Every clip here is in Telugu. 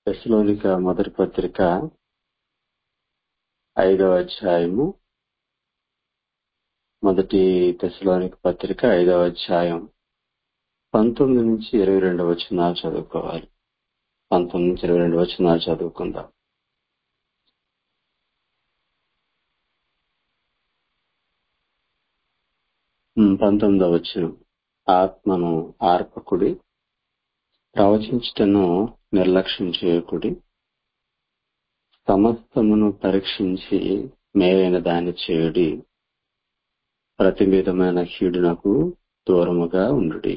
తెస్సలోనిక మొదటి పత్రిక ఐదవ అధ్యాయము మొదటి తెస్సలోనిక పత్రిక ఐదవ అధ్యాయం పంతొమ్మిది నుంచి ఇరవై రెండు వచనాలు చదువుకోవాలి పంతొమ్మిది నుంచి ఇరవై రెండు వచనాలు చదువుకుందాం ఉమ్, పంతొమ్మిదవ వచనం ఆత్మను ఆర్పకుడి ప్రవచించటను నిర్లక్ష్యం చేయకుడి సమస్తమును పరీక్షించి మేలైన దాన్ని చేయుడి ప్రతి విధమైన కీడునకు దూరముగా ఉండుడి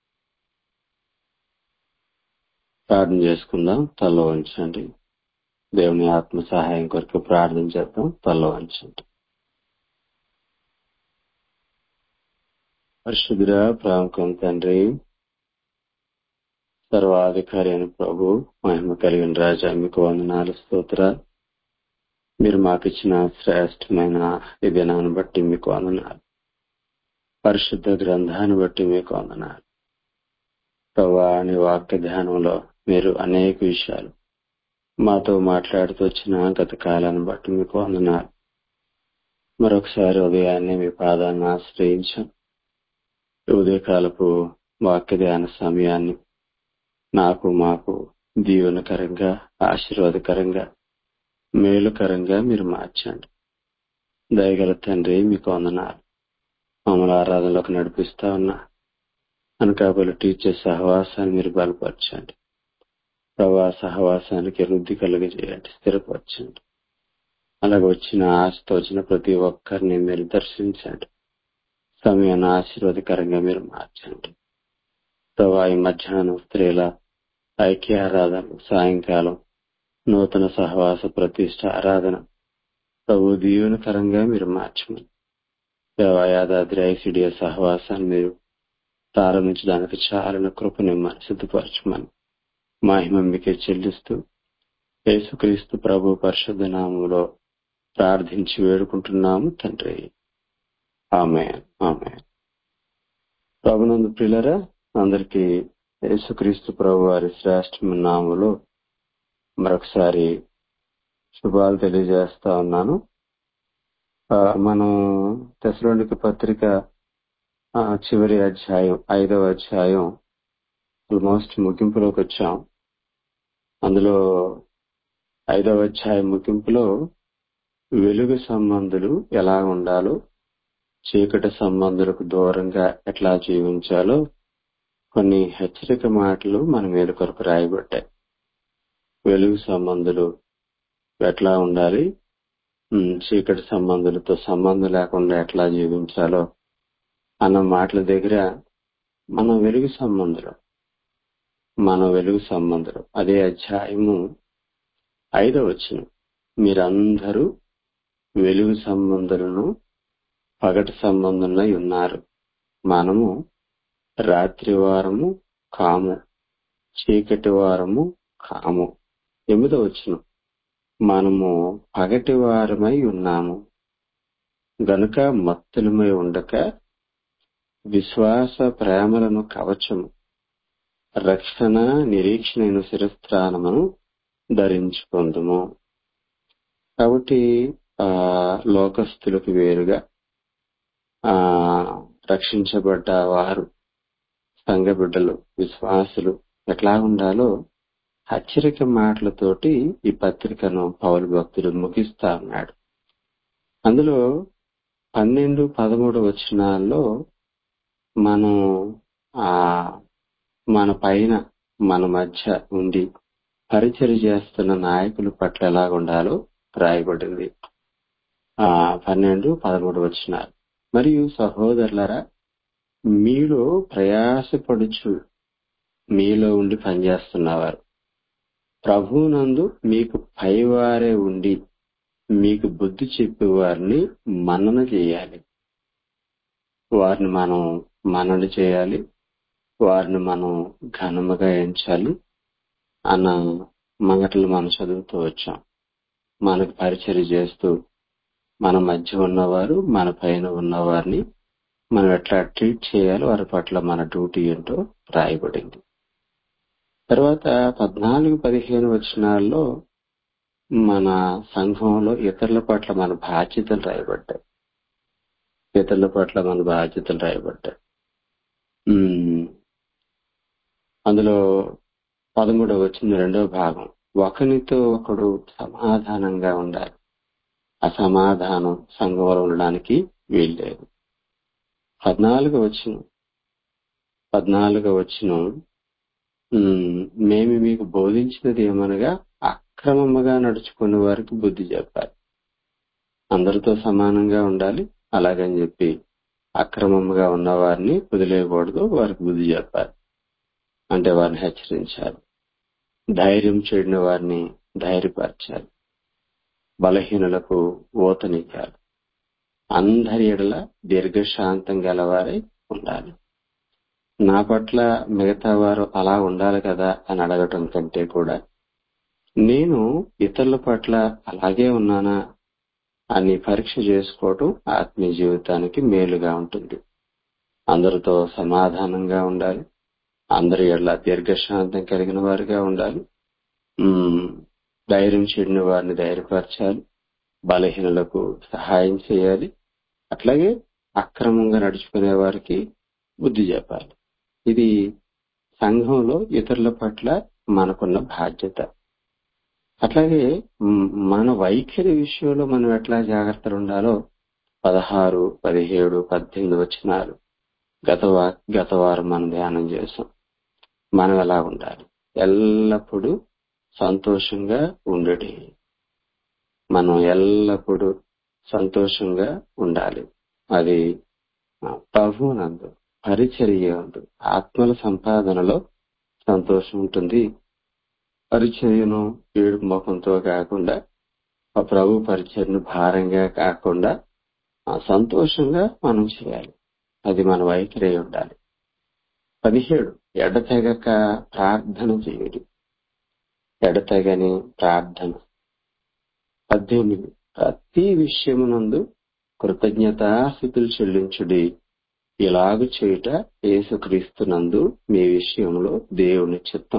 ప్రార్థన చేసుకుందాం తల్లో వంచండి దేవుని ఆత్మ సహాయం కొరకు ప్రార్థన చేద్దాం తల్లో వంచండి పరిశుద్ధుడ ప్రాముఖ్యం తండ్రి సర్వాధికారి అయిన ప్రభు మహిమ కలిగిన రాజా మీకు వందనాలు స్తోత్ర మీరు మాకు ఇచ్చిన శ్రేష్టమైన ఈ దినాన్ని బట్టి మీకు వందనాలు పరిశుద్ధ గ్రంథాన్ని బట్టి మీకు వందనాలు ప్రభా నీ వాక్య ధ్యానంలో మీరు అనేక విషయాలు మాతో మాట్లాడుతూ వచ్చిన గత కాలాన్ని బట్టి మీకు వందనాలు మరొకసారి ఉదయాన్నే మీ పాదాన్ని ఆశ్రయించాం ఈ ఉదయకాలపు వాక్య ధ్యాన సమయాన్ని నాకు మాకు దీవెనకరంగా ఆశీర్వాదకరంగా మేలుకరంగా మీరు మార్చండి దయగల తండ్రి మీకు వందనాలు మమ్మల్ని ఆరాధనలోకి నడిపిస్తా ఉన్నా అనకాపల్లి టీచర్ సహవాసాన్ని మీరు బలపరచండి ప్రభా సహవాసానికి వృద్ధి కలుగజేయండి స్థిరపరచండి అలాగే వచ్చిన ఆశతో వచ్చిన ప్రతి ఒక్కరిని మీరు దర్శించండి సమయాన్ని ఆశీర్వాదకరంగా మీరు మార్చండి ప్రభా ఈ మధ్యాహ్నం స్త్రీల ఐక్య ఆరాధన సాయంకాలం నూతన సహవాస ప్రతిష్ట ఆరాధన ప్రభు దీవెనకరంగా మీరు మార్చమని దేవా యాదాద్రి ఐసిడియ సహవాసాన్ని మీరు ప్రారంభించడానికి చాలని కృపనిమ్మని సిద్ధపరచమని మహిమ మీకే చెల్లిస్తూ యేసుక్రీస్తు ప్రభు పరిశుద్ధ నామంలో ప్రార్థించి వేడుకుంటున్నాము తండ్రి ఆమె ఆమె ప్రభునందు ప్రియులరా అందరికీ యేసుక్రీస్తు ప్రభు వారి శ్రేష్టమైన నామంలో మరొకసారి శుభాలు తెలియజేస్తా ఉన్నాను ఆ, మనం తెసలోనిక పత్రిక ఆ, చివరి అధ్యాయం ఐదవ అధ్యాయం ఆల్మోస్ట్ ముగింపులోకి వచ్చాం అందులో ఐదవ అధ్యాయం ముగింపులో వెలుగు సంబంధులు ఎలా ఉండాలో చీకటి సంబంధులకు దూరంగా ఎట్లా జీవించాలో కొన్ని హెచ్చరిక మాటలు మన మీద కొరకు రాయబడ్డాయి వెలుగు సంబంధులు ఎట్లా ఉండాలి ఉమ్, చీకటి సంబంధులతో సంబంధం లేకుండా ఎట్లా జీవించాలో అన్న మాటల దగ్గర మనం వెలుగు సంబంధులు మన వెలుగు సంబంధులు అదే అధ్యాయము ఐదవ వచ్చిన మీరందరూ వెలుగు సంబంధులను పగటి సంబంధులై ఉన్నారు మనము రాత్రి వారము కాము చీకటి వారము కాము ఎనిమిదో వచ్చిన మనము పగటి వారమై ఉన్నాము గనుక మత్తులమై ఉండక విశ్వాస ప్రేమలను కవచము రక్షణ నిరీక్షణ శిరస్త్రానమును ధరించుకుందుము కాబట్టి ఆ లోకస్తులకు వేరుగా ఆ రక్షించబడ్డ వారు సంఘ బిడ్డలు విశ్వాసులు ఎట్లా ఉండాలో హెచ్చరిక మాటలతోటి ఈ పత్రికను పౌరు భక్తుడు ముగిస్తా ఉన్నాడు అందులో పన్నెండు పదమూడు వచనాల్లో మనం ఆ మన పైన మన మధ్య ఉండి పరిచయం చేస్తున్న నాయకుల పట్ల ఎలా ఉండాలో రాయబడింది ఆ పన్నెండు పదమూడు వచనాలు మరియు సహోదరులరా మీలో ప్రయాసపడుచు మీలో ఉండి పనిచేస్తున్నవారు ప్రభువునందు మీకు పైవారే ఉండి మీకు బుద్ధి చెప్పేవారిని మన్నన చేయాలి వారిని మనం మన్నన చేయాలి వారిని మనం ఘనముగా ఎంచాలి అన్న మాటలు మనం చదువుతూ వచ్చాం మనకు పరిచయం చేస్తూ మన మధ్య ఉన్నవారు మన పైన ఉన్నవారిని మనం ఎట్లా ట్రీట్ చేయాలి వారి పట్ల మన డ్యూటీ ఏంటో రాయబడింది తర్వాత పద్నాలుగు పదిహేను వచనాల్లో మన సంఘంలో ఇతరుల పట్ల మన బాధ్యతలు రాయబడ్డాయి ఇతరుల పట్ల మన బాధ్యతలు రాయబడ్డాయి ఉమ్, అందులో పదమూడవ వచ్చిన రెండవ భాగం ఒకనితో ఒకడు సమాధానంగా ఉండాలి అసమాధానం సంఘంలో ఉండడానికి వీల్లేదు పద్నాలుగు వచ్చిన పద్నాలుగు వచ్చిన మేము మీకు బోధించినది ఏమనగా అక్రమముగా నడుచుకునే వారికి బుద్ధి చెప్పాలి అందరితో సమానంగా ఉండాలి అలాగని చెప్పి అక్రమముగా ఉన్న వారిని వదిలేయకూడదు వారికి బుద్ధి చెప్పాలి అంటే వారిని హెచ్చరించాలి ధైర్యం చేయని వారిని ధైర్యపరచాలి బలహీనులకు ఓతనివ్వాలి అందరి ఎడల దీర్ఘశాంతం గలవారై ఉండాలి నా పట్ల మిగతా వారు అలా ఉండాలి కదా అని అడగటం కంటే కూడా నేను ఇతరుల పట్ల అలాగే ఉన్నానా అని పరీక్ష చేసుకోవటం ఆత్మీయ జీవితానికి మేలుగా ఉంటుంది అందరితో సమాధానంగా ఉండాలి అందరి ఎడల దీర్ఘశాంతం కలిగిన వారిగా ఉండాలి ఉమ్, ధైర్యం చెడిన వారిని ధైర్యపరచాలి బలహీనులకు సహాయం చేయాలి అట్లాగే అక్రమంగా నడుచుకునే వారికి బుద్ధి చెప్పాలి ఇది సంఘంలో ఇతరుల పట్ల మనకున్న బాధ్యత అట్లాగే మ్, మన వైఖరి విషయంలో మనం ఎట్లా జాగ్రత్తలు ఉండాలో పదహారు పదిహేడు పద్దెనిమిది వచ్చినారు గత వా- గత వారం మనం ధ్యానం చేసాం మనం ఎలా ఉండాలి ఎల్లప్పుడూ సంతోషంగా ఉండడి మనం ఎల్లప్పుడూ సంతోషంగా ఉండాలి అది ఆ, ప్రభువునందు పరిచర్య ఉంది ఆత్మల సంపాదనలో సంతోషం ఉంటుంది పరిచర్యను ఏడు ముఖంతో కాకుండా ఆ ప్రభు పరిచర్ను భారంగా కాకుండా ఆ, సంతోషంగా మనం చేయాలి అది మన వైఖరి అయి ఉండాలి పదిహేడు ఎడతెగక ప్రార్థన చేయుడి ఎడతెగని ప్రార్థన పద్దెనిమిది ప్రతి విషయమునందు కృతజ్ఞతాస్థితులు చెల్లించుడి ఇలాగు చేయుట యేసుక్రీస్తునందు మీ విషయంలో దేవుని చిత్తం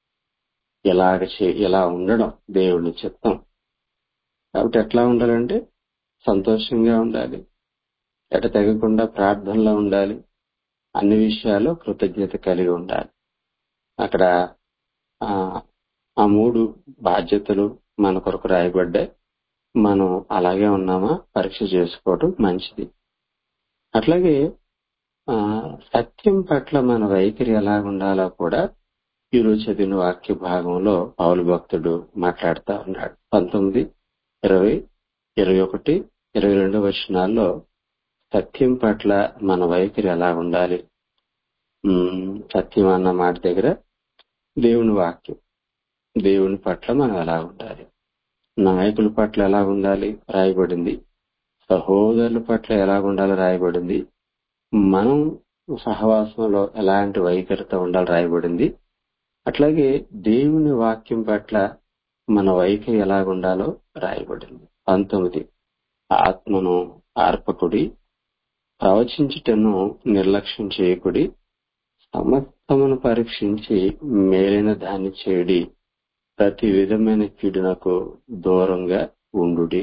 ఇలాగ చే ఇలా ఉండడం దేవుని చిత్తం కాబట్టి ఎట్లా ఉండాలంటే సంతోషంగా ఉండాలి ఎట తెగకుండా ప్రార్థనలో ఉండాలి అన్ని విషయాల్లో కృతజ్ఞత కలిగి ఉండాలి అక్కడ ఆ ఆ మూడు బాధ్యతలు మన కొరకు రాయబడ్డాయి మనం అలాగే ఉన్నామా పరీక్ష చేసుకోవడం మంచిది అట్లాగే ఆ సత్యం పట్ల మన వైఖరి ఎలా ఉండాలో కూడా ఈరోజు చదివిన వాక్య భాగంలో పౌలు భక్తుడు మాట్లాడుతా ఉన్నాడు పంతొమ్మిది ఇరవై ఇరవై ఒకటి ఇరవై రెండు వచనాల్లో సత్యం పట్ల మన వైఖరి ఎలా ఉండాలి ఉమ్, సత్యం అన్న మాట దగ్గర దేవుని వాక్యం దేవుని పట్ల మనం ఎలా ఉండాలి నాయకుల పట్ల ఎలా ఉండాలి రాయబడింది సహోదరుల పట్ల ఎలా ఉండాలి రాయబడింది మనం సహవాసంలో ఎలాంటి వైఖరితో ఉండాలి రాయబడింది అట్లాగే దేవుని వాక్యం పట్ల మన వైఖరి ఎలా ఉండాలో రాయబడింది పంతొమ్మిది ఆత్మను ఆర్పకుడి ప్రవచించుటను నిర్లక్ష్యం చేయకుడి సమస్తమును పరీక్షించి మేలైన దాన్ని చేయడి ప్రతి విధమైన కీడునకు దూరంగా ఉండుడి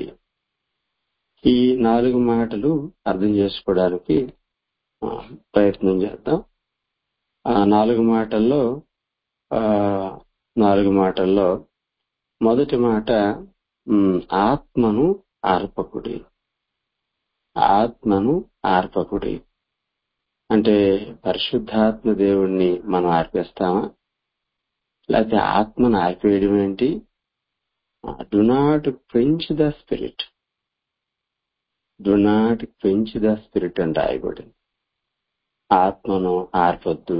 ఈ నాలుగు మాటలు అర్థం చేసుకోవడానికి ఆ, ప్రయత్నం చేద్దాం ఆ నాలుగు మాటల్లో ఆ నాలుగు మాటల్లో మొదటి మాట ఉమ్, ఆత్మను ఆర్పకుడి ఆత్మను ఆర్పకుడి అంటే పరిశుద్ధాత్మ దేవుణ్ణి మనం ఆర్పేస్తామా లేకపోతే ఆత్మను ఆర్పేయడం ఏంటి do not quench the spirit do not quench the spirit అని రాయబడింది ఆత్మను ఆర్పొద్దు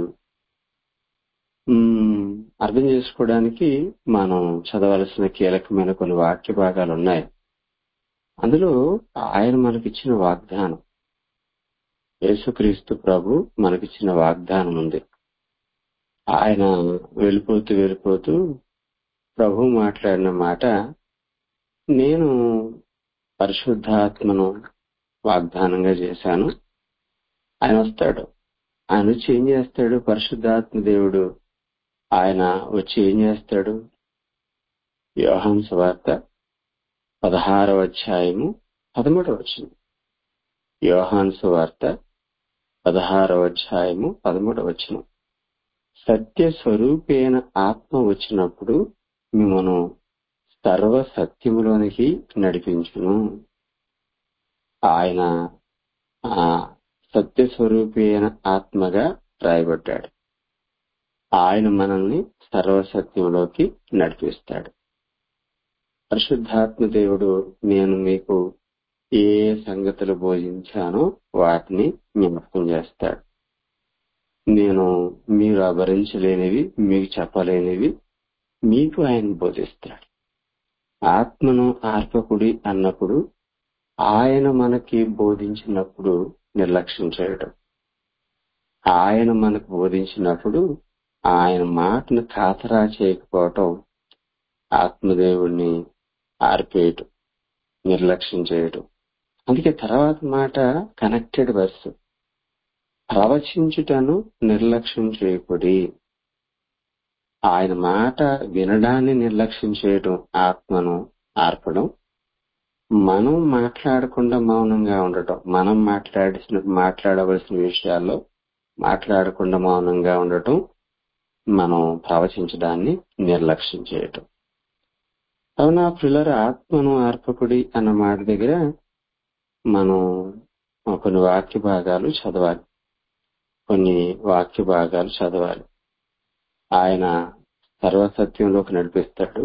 మ్మ్, అర్థం చేసుకోవడానికి మనం చదవలసిన కీలకమైన కొన్ని వాక్య భాగాలు ఉన్నాయి అందులో ఆయన మనకిచ్చిన వాగ్దానం యేసుక్రీస్తు ప్రభు మనకిచ్చిన వాగ్దానం ఉంది ఆయన వెళ్ళిపోతూ వెళ్ళిపోతూ ప్రభు మాట్లాడిన మాట నేను పరిశుద్ధాత్మను వాగ్దానంగా చేశాను ఆయన వస్తాడు ఆయన వచ్చి ఏం చేస్తాడు పరిశుద్ధాత్మ దేవుడు ఆయన వచ్చి ఏం చేస్తాడు యోహాన్ సువార్త పదహారవ అధ్యాయము పదమూడవ వచనం యోహాన్ సువార్త పదహారవ అధ్యాయము పదమూడవ వచనం సత్య స్వరూపేణ ఆత్మ వచ్చినప్పుడు మిమ్మను సర్వ సత్యములోనికి నడిపించును ఆయన ఆ సత్య స్వరూపేణ ఆత్మగా రాయబడ్డాడు ఆయన మనల్ని సర్వసత్యంలోకి నడిపిస్తాడు పరిశుద్ధాత్మ దేవుడు నేను మీకు ఏ సంగతులు బోధించానో వాటిని జ్ఞాపకం చేస్తాడు నేను మీరు అభరించలేనివి మీకు చెప్పలేనివి మీకు ఆయన బోధిస్తాడు ఆత్మను ఆర్పకుడి అన్నప్పుడు ఆయన మనకి బోధించినప్పుడు నిర్లక్ష్యం చేయడం ఆయన మనకు బోధించినప్పుడు ఆయన మాటను ఖాతరా చేయకపోవటం ఆత్మదేవుణ్ణి ఆర్పేయటం నిర్లక్ష్యం చేయటం అందుకే తర్వాత మాట కనెక్టెడ్ వర్స్ ప్రవచించుటను నిర్లక్ష్యం చేయకుడి ఆయన మాట వినడాన్ని నిర్లక్ష్యం చేయడం ఆత్మను ఆర్పడం మనం మాట్లాడకుండా మౌనంగా ఉండటం మనం మాట్లాడిసిన మాట్లాడవలసిన విషయాల్లో మాట్లాడకుండా మౌనంగా ఉండటం మనం ప్రవచించడాన్ని నిర్లక్ష్యం చేయటం అవునా పిల్లల ఆత్మను ఆర్పకుడి అన్న మాట దగ్గర మనం కొన్ని వాక్య భాగాలు చదవాలి కొన్ని వాక్య భాగాలు చదవాలి ఆయన సర్వసత్యంలోకి నడిపిస్తాడు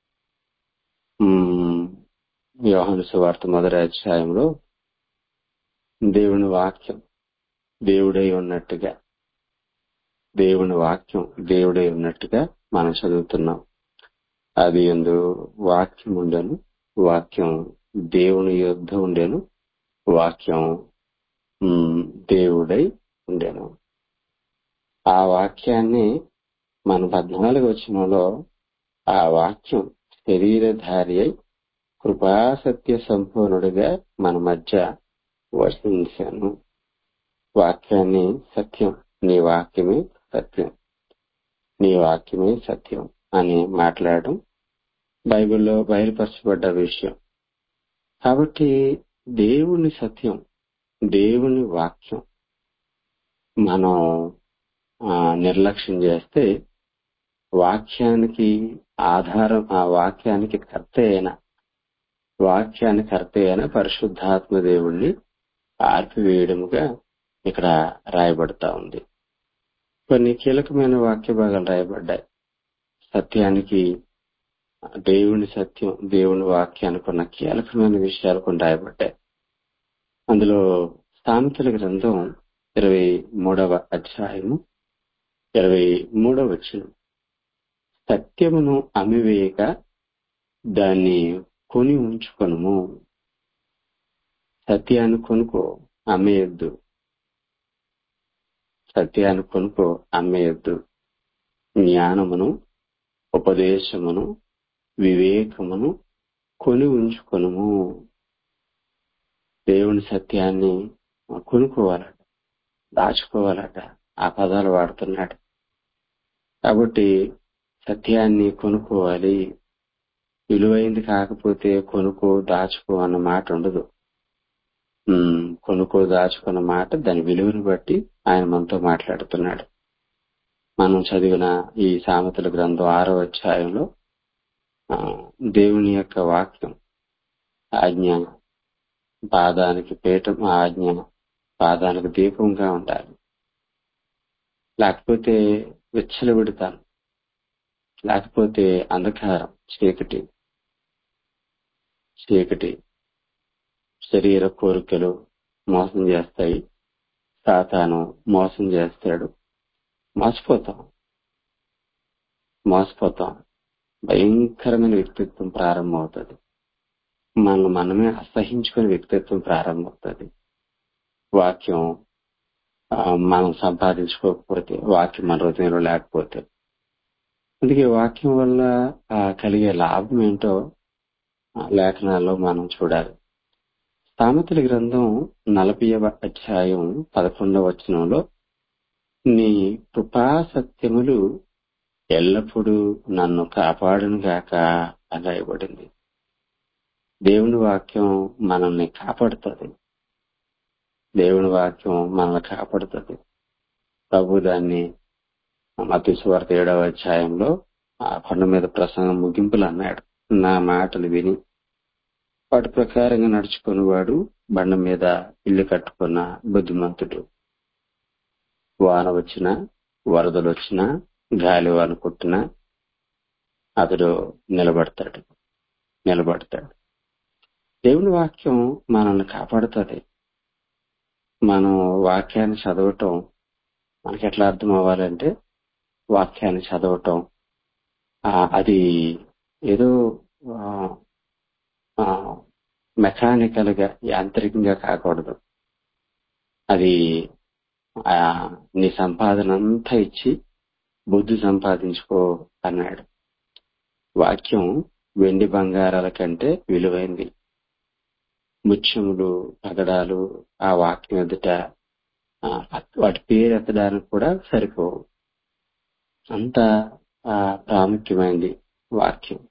యోహాను సువార్త మొదటి అధ్యాయంలో దేవుని వాక్యం దేవుడై ఉన్నట్టుగా దేవుని వాక్యం దేవుడై ఉన్నట్టుగా మనం చదువుతున్నాం అది ఎందు వాక్యం ఉండను వాక్యం దేవుని యుద్ధ ఉండేను వాక్యం దేవుడై ఉండేను ఆ వాక్యాన్ని మన పద్నాలుగు వచ్చినలో ఆ వాక్యం శరీరధారి అయి కృపాసత్య సంపూర్ణుడిగా మన మధ్య వర్షించాను వాక్యాన్ని సత్యం నీ వాక్యమే సత్యం నీ వాక్యమే సత్యం అని మాట్లాడడం బైబిల్లో బయలుపరచబడ్డ విషయం కాబట్టి దేవుని సత్యం దేవుని వాక్యం మనం నిర్లక్ష్యం చేస్తే వాక్యానికి ఆధారం ఆ వాక్యానికి కర్త అయిన వాక్యానికి కర్త అయిన పరిశుద్ధాత్మ దేవుణ్ణి ఆర్పివేయడముగా ఇక్కడ రాయబడతా ఉంది కొన్ని కీలకమైన వాక్య భాగాలు రాయబడ్డాయి సత్యానికి దేవుని సత్యం దేవుని వాక్యానికి ఉన్న కీలకమైన విషయాలు కొన్ని రాయబడ్డాయి అందులో సామెతల గ్రంథం ఇరవై మూడవ అధ్యాయము ఇరవై మూడవ వచ్చిన సత్యమును అమివేయక దాన్ని కొని ఉంచుకొనుము సత్యాన్ని కొనుక్కో అమ్మేయద్దు సత్యాన్ని కొనుక్కో అమ్మేయద్దు జ్ఞానమును ఉపదేశమును వివేకమును కొని ఉంచుకొనుము దేవుని సత్యాన్ని కొనుక్కోవాలట దాచుకోవాలట ఆ పదాలు వాడుతున్నాడు కాబట్టి సత్యాన్ని కొనుక్కోవాలి విలువైంది కాకపోతే కొనుక్కో దాచుకో అన్న మాట ఉండదు కొనుక్కో దాచుకున్న మాట దాని విలువను బట్టి ఆయన మనతో మాట్లాడుతున్నాడు మనం చదివిన ఈ సామెతల గ్రంథం ఆరో అధ్యాయంలో దేవుని యొక్క వాక్యం ఆజ్ఞ పాదానికి పీఠం ఆజ్ఞ పాదానికి దీపంగా ఉండాలి లేకపోతే విచ్చలవిడతాను లేకపోతే అంధకారం చీకటి చీకటి శరీర కోరికలు మోసం చేస్తాయి సాతాను మోసం చేస్తాడు మోసపోతాం మోసపోతాం భయంకరమైన వ్యక్తిత్వం ప్రారంభమవుతుంది మనం మనమే అసహించుకునే వ్యక్తిత్వం ప్రారంభమవుతుంది వాక్యం మనం సంపాదించుకోకపోతే వాక్యం మన హృదయంలో లేకపోతే అందుకే వాక్యం వల్ల కలిగే లాభం ఏంటో లేఖనాల్లో మనం చూడాలి సామెతల గ్రంథం నలభైవ అధ్యాయం పదకొండవ వచనంలో నీ కృపా సత్యములు ఎల్లప్పుడూ నన్ను కాపాడును గాక అని రాయబడింది దేవుని వాక్యం మనల్ని కాపాడుతుంది దేవుని వాక్యం మనల్ని కాపాడుతుంది ప్రభు దాన్ని మతీశ్వార్త ఏడవ అధ్యాయంలో ఆ కొండ మీద ప్రసంగం ముగింపులు అన్నాడు నా మాటలు విని వాటి ప్రకారంగా నడుచుకుని వాడు బండ మీద ఇల్లు కట్టుకున్న బుద్ధిమంతుడు వాన వచ్చినా వరదలు వచ్చినా గాలి వాన కొట్టినా అతడు నిలబడతాడు నిలబడతాడు దేవుని వాక్యం మనల్ని కాపాడుతుంది మనం వాక్యాన్ని చదవటం మనకి ఎట్లా అర్థం అవ్వాలంటే వాక్యాన్ని చదవటం ఆ, అది ఏదో మెకానికల్ గా యాంత్రికంగా కాకూడదు అది ఆ, నీ సంపాదన అంతా ఇచ్చి బుద్ధి సంపాదించుకో అన్నాడు వాక్యం వెండి బంగారాల కంటే విలువైంది ముత్యములు పగడాలు ఆ వాక్యం ఎదుట ఆ, వాటి పేరు ఎత్తడానికి కూడా సరిపోవు అంత ఆ, ప్రాముఖ్యమైనది వాక్యం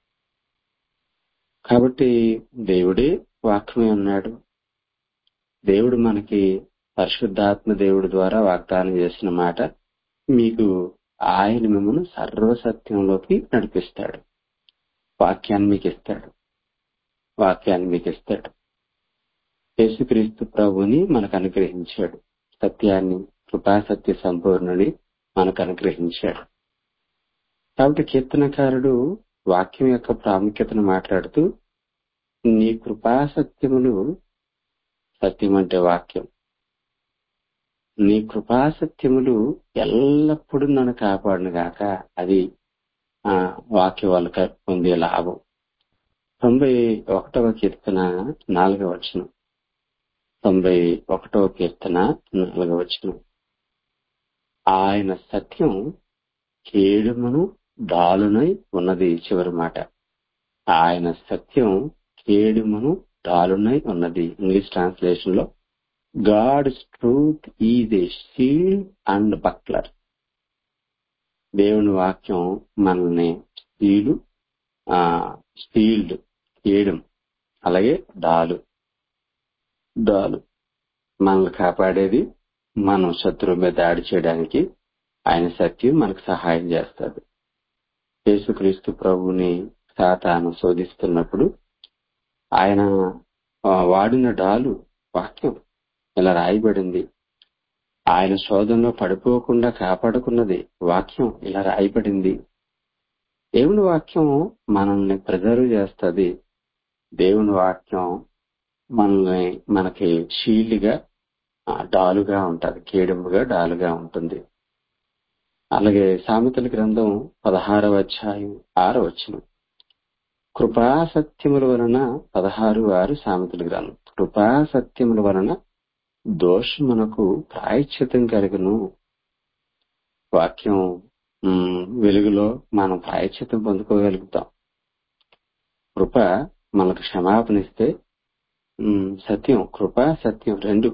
కాబట్టి దేవుడే వాక్యమే ఉన్నాడు దేవుడు మనకి పరిశుద్ధాత్మ దేవుడి ద్వారా వాగ్దానం చేసిన మాట మీకు ఆయన మిమ్మల్ని సర్వసత్యంలోకి నడిపిస్తాడు వాక్యాన్ని మీకు ఇస్తాడు వాక్యాన్ని మీకు ఇస్తాడు యేసుక్రీస్తు ప్రభుని మనకు అనుగ్రహించాడు సత్యాన్ని కృపాసత్య సంపూర్ణుని మనకు అనుగ్రహించాడు కాబట్టి కీర్తనకారుడు వాక్యం యొక్క ప్రాముఖ్యతను మాట్లాడుతూ నీ కృపాసత్యములు సత్యం అంటే వాక్యం నీ కృపాసత్యములు ఎల్లప్పుడూ నన్ను కాపాడును గాక అది ఆ వాక్యం వాళ్ళకి పొందే లాభం తొంభై ఒకటవ కీర్తన నాలుగవ వచనం తొంభై ఒకటవ కీర్తన నాలుగవ వచనం ఆయన సత్యం కేడుమును డాలునై ఉన్నది చివరి మాట ఆయన సత్యం కేడుమును డాలునై ఉన్నది ఇంగ్లీష్ ట్రాన్స్లేషన్ లో God's truth is a shield and buckler దేవుని వాక్యం మనల్ని స్టీలు ఆ స్టీల్డ్ కేయడం అలాగే డాలు డాలు మనల్ని కాపాడేది మనం శత్రువు మీద దాడి చేయడానికి ఆయన సత్యం మనకు సహాయం చేస్తుంది యేసుక్రీస్తు ప్రభుని సాతాను శోధిస్తున్నప్పుడు ఆయన ఆ, వాడిన డాలు వాక్యం ఇలా రాయబడింది ఆయన శోధనలో పడిపోకుండా కాపాడుకున్నది వాక్యం ఇలా రాయబడింది దేవుని వాక్యం మనల్ని ప్రిజర్వ్ చేస్తుంది దేవుని వాక్యం మనల్ని మనకి షీల్డ్గా ఆ, డాలుగా ఉంటది కేడముగా డాలుగా ఉంటుంది అలాగే సామెతల గ్రంథం పదహారవ అధ్యాయం ఆరో వచనం కృపాసత్యముల వలన పదహారు ఆరు సామెతల గ్రంథం కృపాసత్యముల వలన దోషమునకు ప్రాయశ్చితం కలుగును వాక్యం ఉమ్, వెలుగులో మనం ప్రాయశ్చితం పొందుకోగలుగుతాం కృప మనకు క్షమాపణ ఇస్తే ఉమ్, సత్యం కృప సత్యం రెండు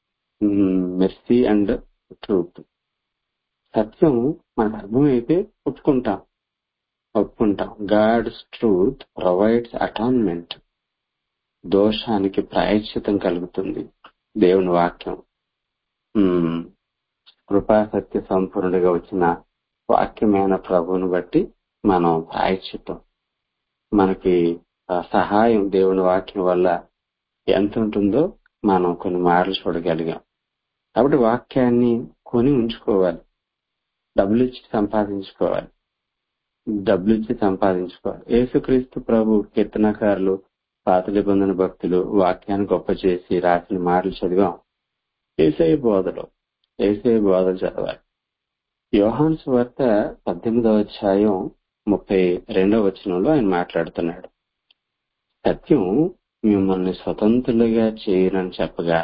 మెర్సీ అండ్ ట్రూత్ సత్యం మనకు అర్థమైతే ఒప్పుకుంటాం ఒప్పుకుంటాం గాడ్స్ ట్రూత్ ప్రొవైడ్స్ అటాన్మెంట్ దోషానికి ప్రాయశ్చితం కలుగుతుంది దేవుని వాక్యం ఉమ్, కృపా సత్య సంపూర్ణుడిగా వచ్చిన వాక్యమైన ప్రభువుని బట్టి మనం ప్రాయశ్చిత్తం మనకి ఆ సహాయం దేవుని వాక్యం వల్ల ఎంత ఉంటుందో మనం కొన్ని మాటలు చూడగలిగాం కాబట్టి వాక్యాన్ని కొని ఉంచుకోవాలి డబ్బులు ఇచ్చి సంపాదించుకోవాలి డబ్బులు ఇచ్చి సంపాదించుకోవాలి యేసుక్రీస్తు ప్రభు కీర్తనకారులు పాత నిబంధన భక్తులు వాక్యాన్ని గొప్ప చేసి రాసిన మాటలు చదివాం ఏసఐ బోధలు ఏసఐ బోధలు చదవాలి యోహాన్ వార్త పద్దెనిమిదవ అధ్యాయం ముప్పై రెండవ వచనంలో ఆయన మాట్లాడుతున్నాడు సత్యం మిమ్మల్ని స్వతంత్రులుగా చేయనని చెప్పగా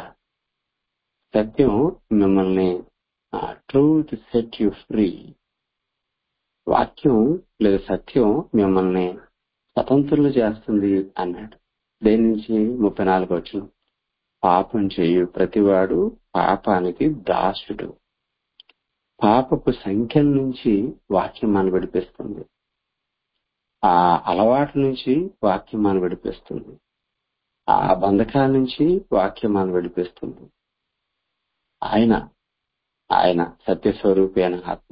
సత్యం మిమ్మల్ని ట్రూత్ సెట్ యు ఫ్రీ వాక్యం లేదా సత్యం మిమ్మల్ని స్వతంత్రులు చేస్తుంది అన్నాడు దేని నుంచి ముప్పై నాలుగు వచ్చిన పాపం చేయు ప్రతివాడు పాపానికి దాసుడు పాపపు సంఖ్యల నుంచి వాక్యం మన విడిపిస్తుంది ఆ అలవాట్ల నుంచి వాక్యం మన విడిపిస్తుంది ఆ బంధకాల నుంచి వాక్యం మన విడిపిస్తుంది ఆయన ఆయన సత్యస్వరూపి అయిన ఆత్మ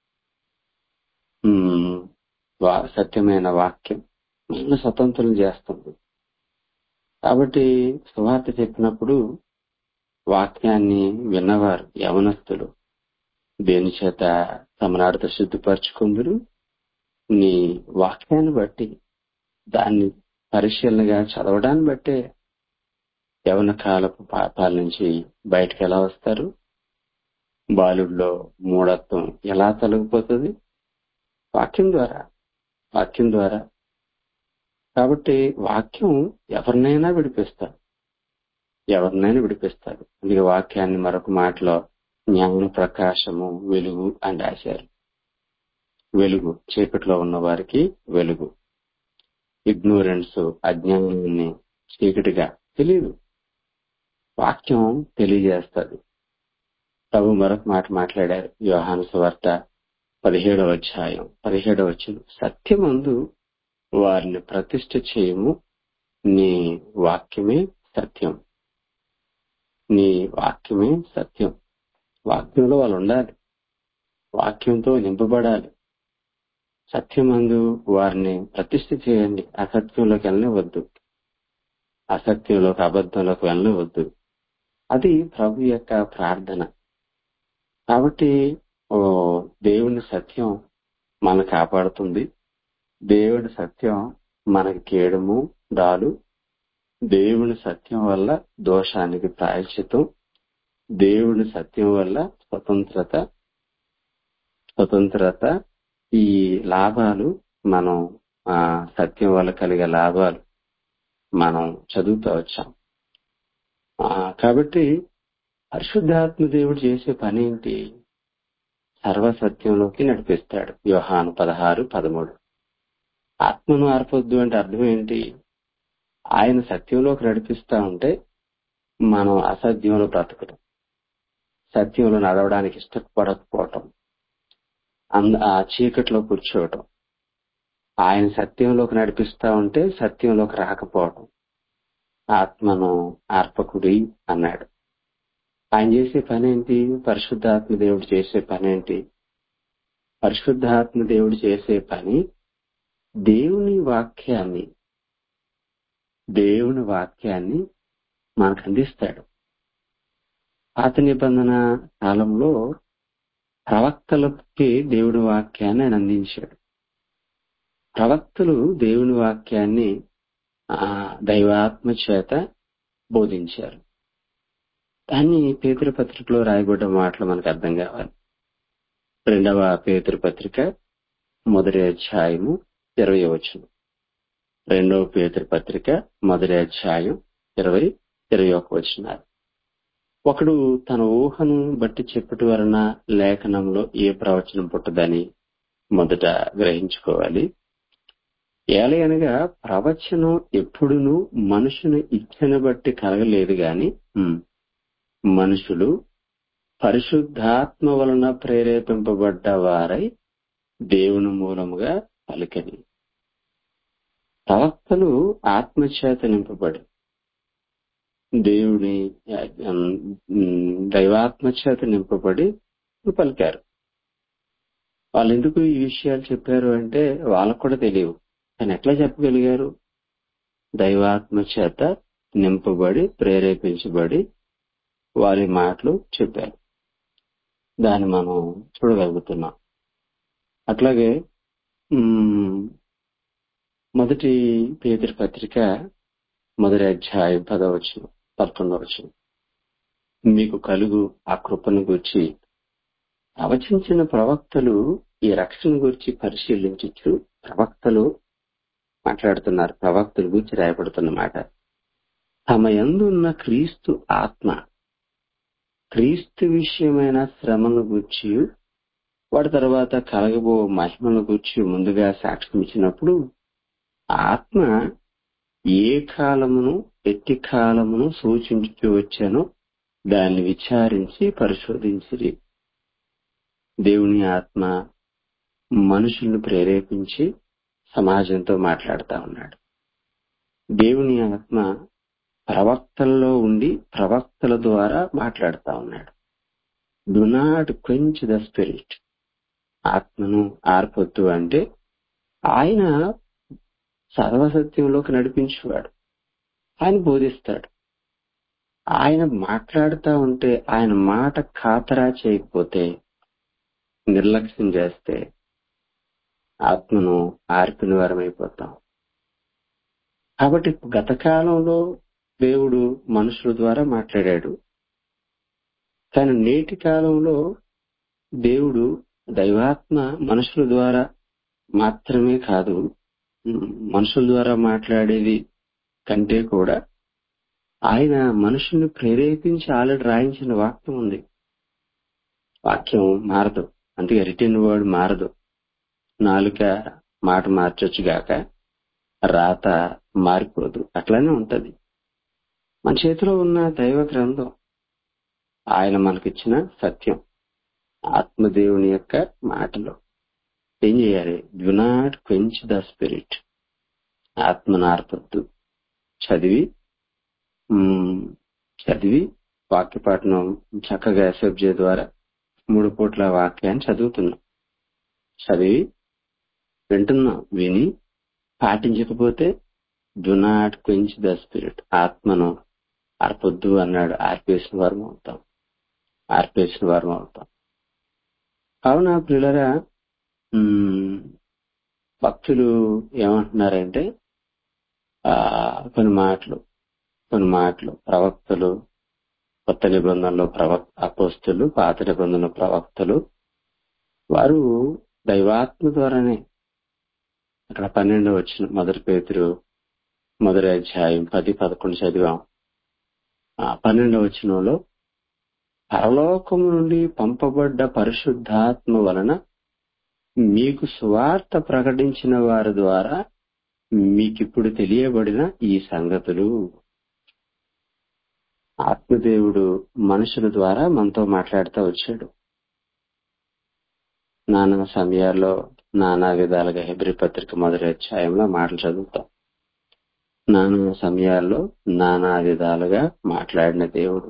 ఉమ్, వా- సత్యమైన వాక్యం మనల్ని స్వతంత్రం చేస్తుంది కాబట్టి సువార్త చెప్పినప్పుడు వాక్యాన్ని విన్నవారు యవనస్తులు దేని చేత తమనాడుతో శుద్ధిపరచుకుందరు నీ వాక్యాన్ని బట్టి దాన్ని పరిశీలనగా చదవడాన్ని బట్టే యవన కాలపు పాపాల నుంచి బయటకు ఎలా వస్తారు బాలుడిలో మూఢత్వం ఎలా తొలగిపోతుంది వాక్యం ద్వారా వాక్యం ద్వారా కాబట్టి వాక్యం ఎవరినైనా విడిపిస్తాడు ఎవరినైనా విడిపిస్తాడు అందుకే వాక్యాన్ని మరొక మాటలో జ్ఞాన ప్రకాశము వెలుగు అని రాశారు వెలుగు చీకట్లో ఉన్న వారికి వెలుగు ఇగ్నోరెన్స్ అజ్ఞానాన్ని చీకటిగా తెలియదు వాక్యం తెలియజేస్తుంది ప్రభు మరొక మాట మాట్లాడారు యోహాను సువార్త పదిహేడవ అధ్యాయం పదిహేడవ వచ్చిన సత్యమందు వారిని ప్రతిష్ఠ చేయము నీ వాక్యమే సత్యం నీ వాక్యమే సత్యం వాక్యంలో వాళ్ళు ఉండాలి వాక్యంతో నింపబడాలి సత్యమందు వారిని ప్రతిష్ఠ చేయండి అసత్యంలోకి వెళ్ళనివద్దు అసత్యంలోకి అబద్ధంలోకి వెళ్ళనివద్దు అది ప్రభు యొక్క ప్రార్థన కాబట్టి ఓ దేవుని సత్యం మన కాపాడుతుంది దేవుని సత్యం మనకి కేడము డాలు దేవుని సత్యం వల్ల దోషానికి ప్రాయశ్చితం దేవుని సత్యం వల్ల స్వతంత్రత స్వతంత్రత ఈ లాభాలు మనం ఆ సత్యం వల్ల కలిగే లాభాలు మనం చదువుతూ వచ్చాం ఆ, కాబట్టి పరిశుద్ధాత్మ దేవుడు చేసే పని ఏంటి సర్వసత్యంలోకి నడిపిస్తాడు యోహాను పదహారు పదమూడు ఆత్మను ఆర్పొద్దు అంటే అర్థం ఏంటి ఆయన సత్యంలోకి నడిపిస్తా ఉంటే మనం అసత్యంలో బ్రతకడం సత్యంలో నడవడానికి ఇష్టపడకపోవటం అంద ఆ చీకట్లో కూర్చోవటం ఆయన సత్యంలోకి నడిపిస్తా ఉంటే సత్యంలోకి రాకపోవటం ఆత్మను ఆర్పకుడి అన్నాడు ఆయన చేసే పని ఏంటి పరిశుద్ధాత్మ దేవుడు చేసే పని ఏంటి పరిశుద్ధాత్మ దేవుడు చేసే పని దేవుని వాక్యాన్ని దేవుని వాక్యాన్ని మనకు అందిస్తాడు పాత నిబంధన కాలంలో ప్రవక్తలకి దేవుని వాక్యాన్ని ఆయన అందించాడు ప్రవక్తలు దేవుని వాక్యాన్ని ఆ దైవాత్మ చేత బోధించారు దాన్ని పేతురు పత్రికలో రాయబడ్డ మాటలు మనకు అర్థం కావాలి రెండవ పేతురు పత్రిక మొదటి అధ్యాయము ఇరవై వచనం రెండవ పేతురు పత్రిక మొదటి అధ్యాయం ఇరవై ఇరవై ఒక వచనాలు ఒకడు తన ఊహను బట్టి చెప్పటి వలన లేఖనంలో ఏ ప్రవచనం పుట్టదని మొదట గ్రహించుకోవాలి ఏలయనగా ప్రవచనం ఎప్పుడునూ మనుషుని ఇచ్చని బట్టి కలగలేదు గాని ఉమ్, మనుషులు పరిశుద్ధాత్మ వలన ప్రేరేపింపబడ్డ వారై దేవుని మూలముగా పలికని ప్రవక్తలు ఆత్మచేత నింపబడి దేవుని ఉమ్, దైవాత్మచేత నింపబడి పలికారు వాళ్ళు ఎందుకు ఈ విషయాలు చెప్పారు అంటే వాళ్ళకు కూడా తెలియవు కానీ ఎట్లా చెప్పగలిగారు దైవాత్మ చేత నింపబడి ప్రేరేపించబడి వారి మాటలు చెప్పారు దాన్ని మనం చూడగలుగుతున్నాం అట్లాగే ఉమ్, మొదటి పేదరి పత్రిక మొదటి అధ్యాయం పదవచ్చు పదకొండవచ్చు మీకు కలుగు ఆ కృపను గురించి ప్రవచించిన ప్రవక్తలు ఈ రక్షణ గురించి పరిశీలించచ్చు ప్రవక్తలు మాట్లాడుతున్నారు ప్రవక్తల గురించి రాయబడుతున్న మాట తమ యందున్న క్రీస్తు ఆత్మ క్రీస్తు విషయమైన శ్రమను గూర్చి వాడి తర్వాత కలగబో మహిమను గూర్చి ముందుగా సాక్ష్యం ఇచ్చినప్పుడు ఆత్మ ఏ కాలమును ఎట్టి కాలమును సూచించుతూ వచ్చానో దాన్ని విచారించి పరిశోధించిరి దేవుని ఆత్మ మనుషులను ప్రేరేపించి సమాజంతో మాట్లాడుతా ఉన్నాడు దేవుని ఆత్మ ప్రవక్తల్లో ఉండి ప్రవక్తల ద్వారా మాట్లాడుతా ఉన్నాడు do not quench the spirit ఆత్మను ఆర్పొద్దు అంటే ఆయన సర్వసత్యంలోకి నడిపించేవాడు ఆయన బోధిస్తాడు ఆయన మాట్లాడుతూ ఉంటే ఆయన మాట ఖాతరా చేయకపోతే నిర్లక్ష్యం చేస్తే ఆత్మను ఆర్పిన వారమైపోతాం కాబట్టి గత కాలంలో దేవుడు మనుషుల ద్వారా మాట్లాడాడు కానీ నేటి కాలంలో దేవుడు దైవాత్మ మనుషుల ద్వారా మాత్రమే కాదు ఉమ్, మనుషుల ద్వారా మాట్లాడేది కంటే కూడా ఆయన మనుషుల్ని ప్రేరేపించి ఆల్రెడీ రాయించిన వాక్యం ఉంది వాక్యం మారదు అందుకే రిటర్న్ వర్డ్ మారదు నాలుక మాట మార్చొచ్చు గాక రాత మారిపోదు అట్లానే ఉంటది మన చేతిలో ఉన్న దైవ గ్రంథం ఆయన మనకిచ్చిన సత్యం ఆత్మదేవుని యొక్క మాటలు ఏం చేయాలి do not quench the spirit ఆత్మను ఆర్పొద్దు చదివి ఉమ్, చదివి వాక్యపాఠనం చక్కగా ఎస్ఎఫ్జే ద్వారా మూడు పూట్ల వాక్యాన్ని చదువుతున్నాం చదివి వింటున్నాం విని పాటించకపోతే do not quench the spirit ఆత్మను ఆర్పొద్దు అన్నాడు ఆర్పేసిన వారం అవుతాం ఆర్పేసిన వారం అవుతాం అవునా ప్రియులరా ఉమ్, భక్తులు ఏమంటున్నారంటే ఆ కొన్ని మాటలు కొన్ని మాటలు ప్రవక్తలు కొత్త నిబంధనలో ప్రవక్ అపోస్తులు పాత నిబంధనలో ప్రవక్తలు వారు దైవాత్మ ద్వారానే అక్కడ పన్నెండు వచ్చిన మొదటి పేతురు మొదటి అధ్యాయం పది పదకొండు చదివాం ఆ పన్నెండవ వచనంలో పరలోకము నుండి పంపబడ్డ పరిశుద్ధాత్మ వలన మీకు సువార్త ప్రకటించిన వారి ద్వారా మీకిప్పుడు తెలియబడిన ఈ సంగతులు ఆత్మదేవుడు మనుషుల ద్వారా మనతో మాట్లాడుతూ వచ్చాడు నానా సమయాల్లో నానా విధాలుగా హెబ్రి పత్రిక మొదటి అధ్యాయంలో మాటలు చదువుతాం నానా సమయాల్లో నానా విధాలుగా మాట్లాడిన దేవుడు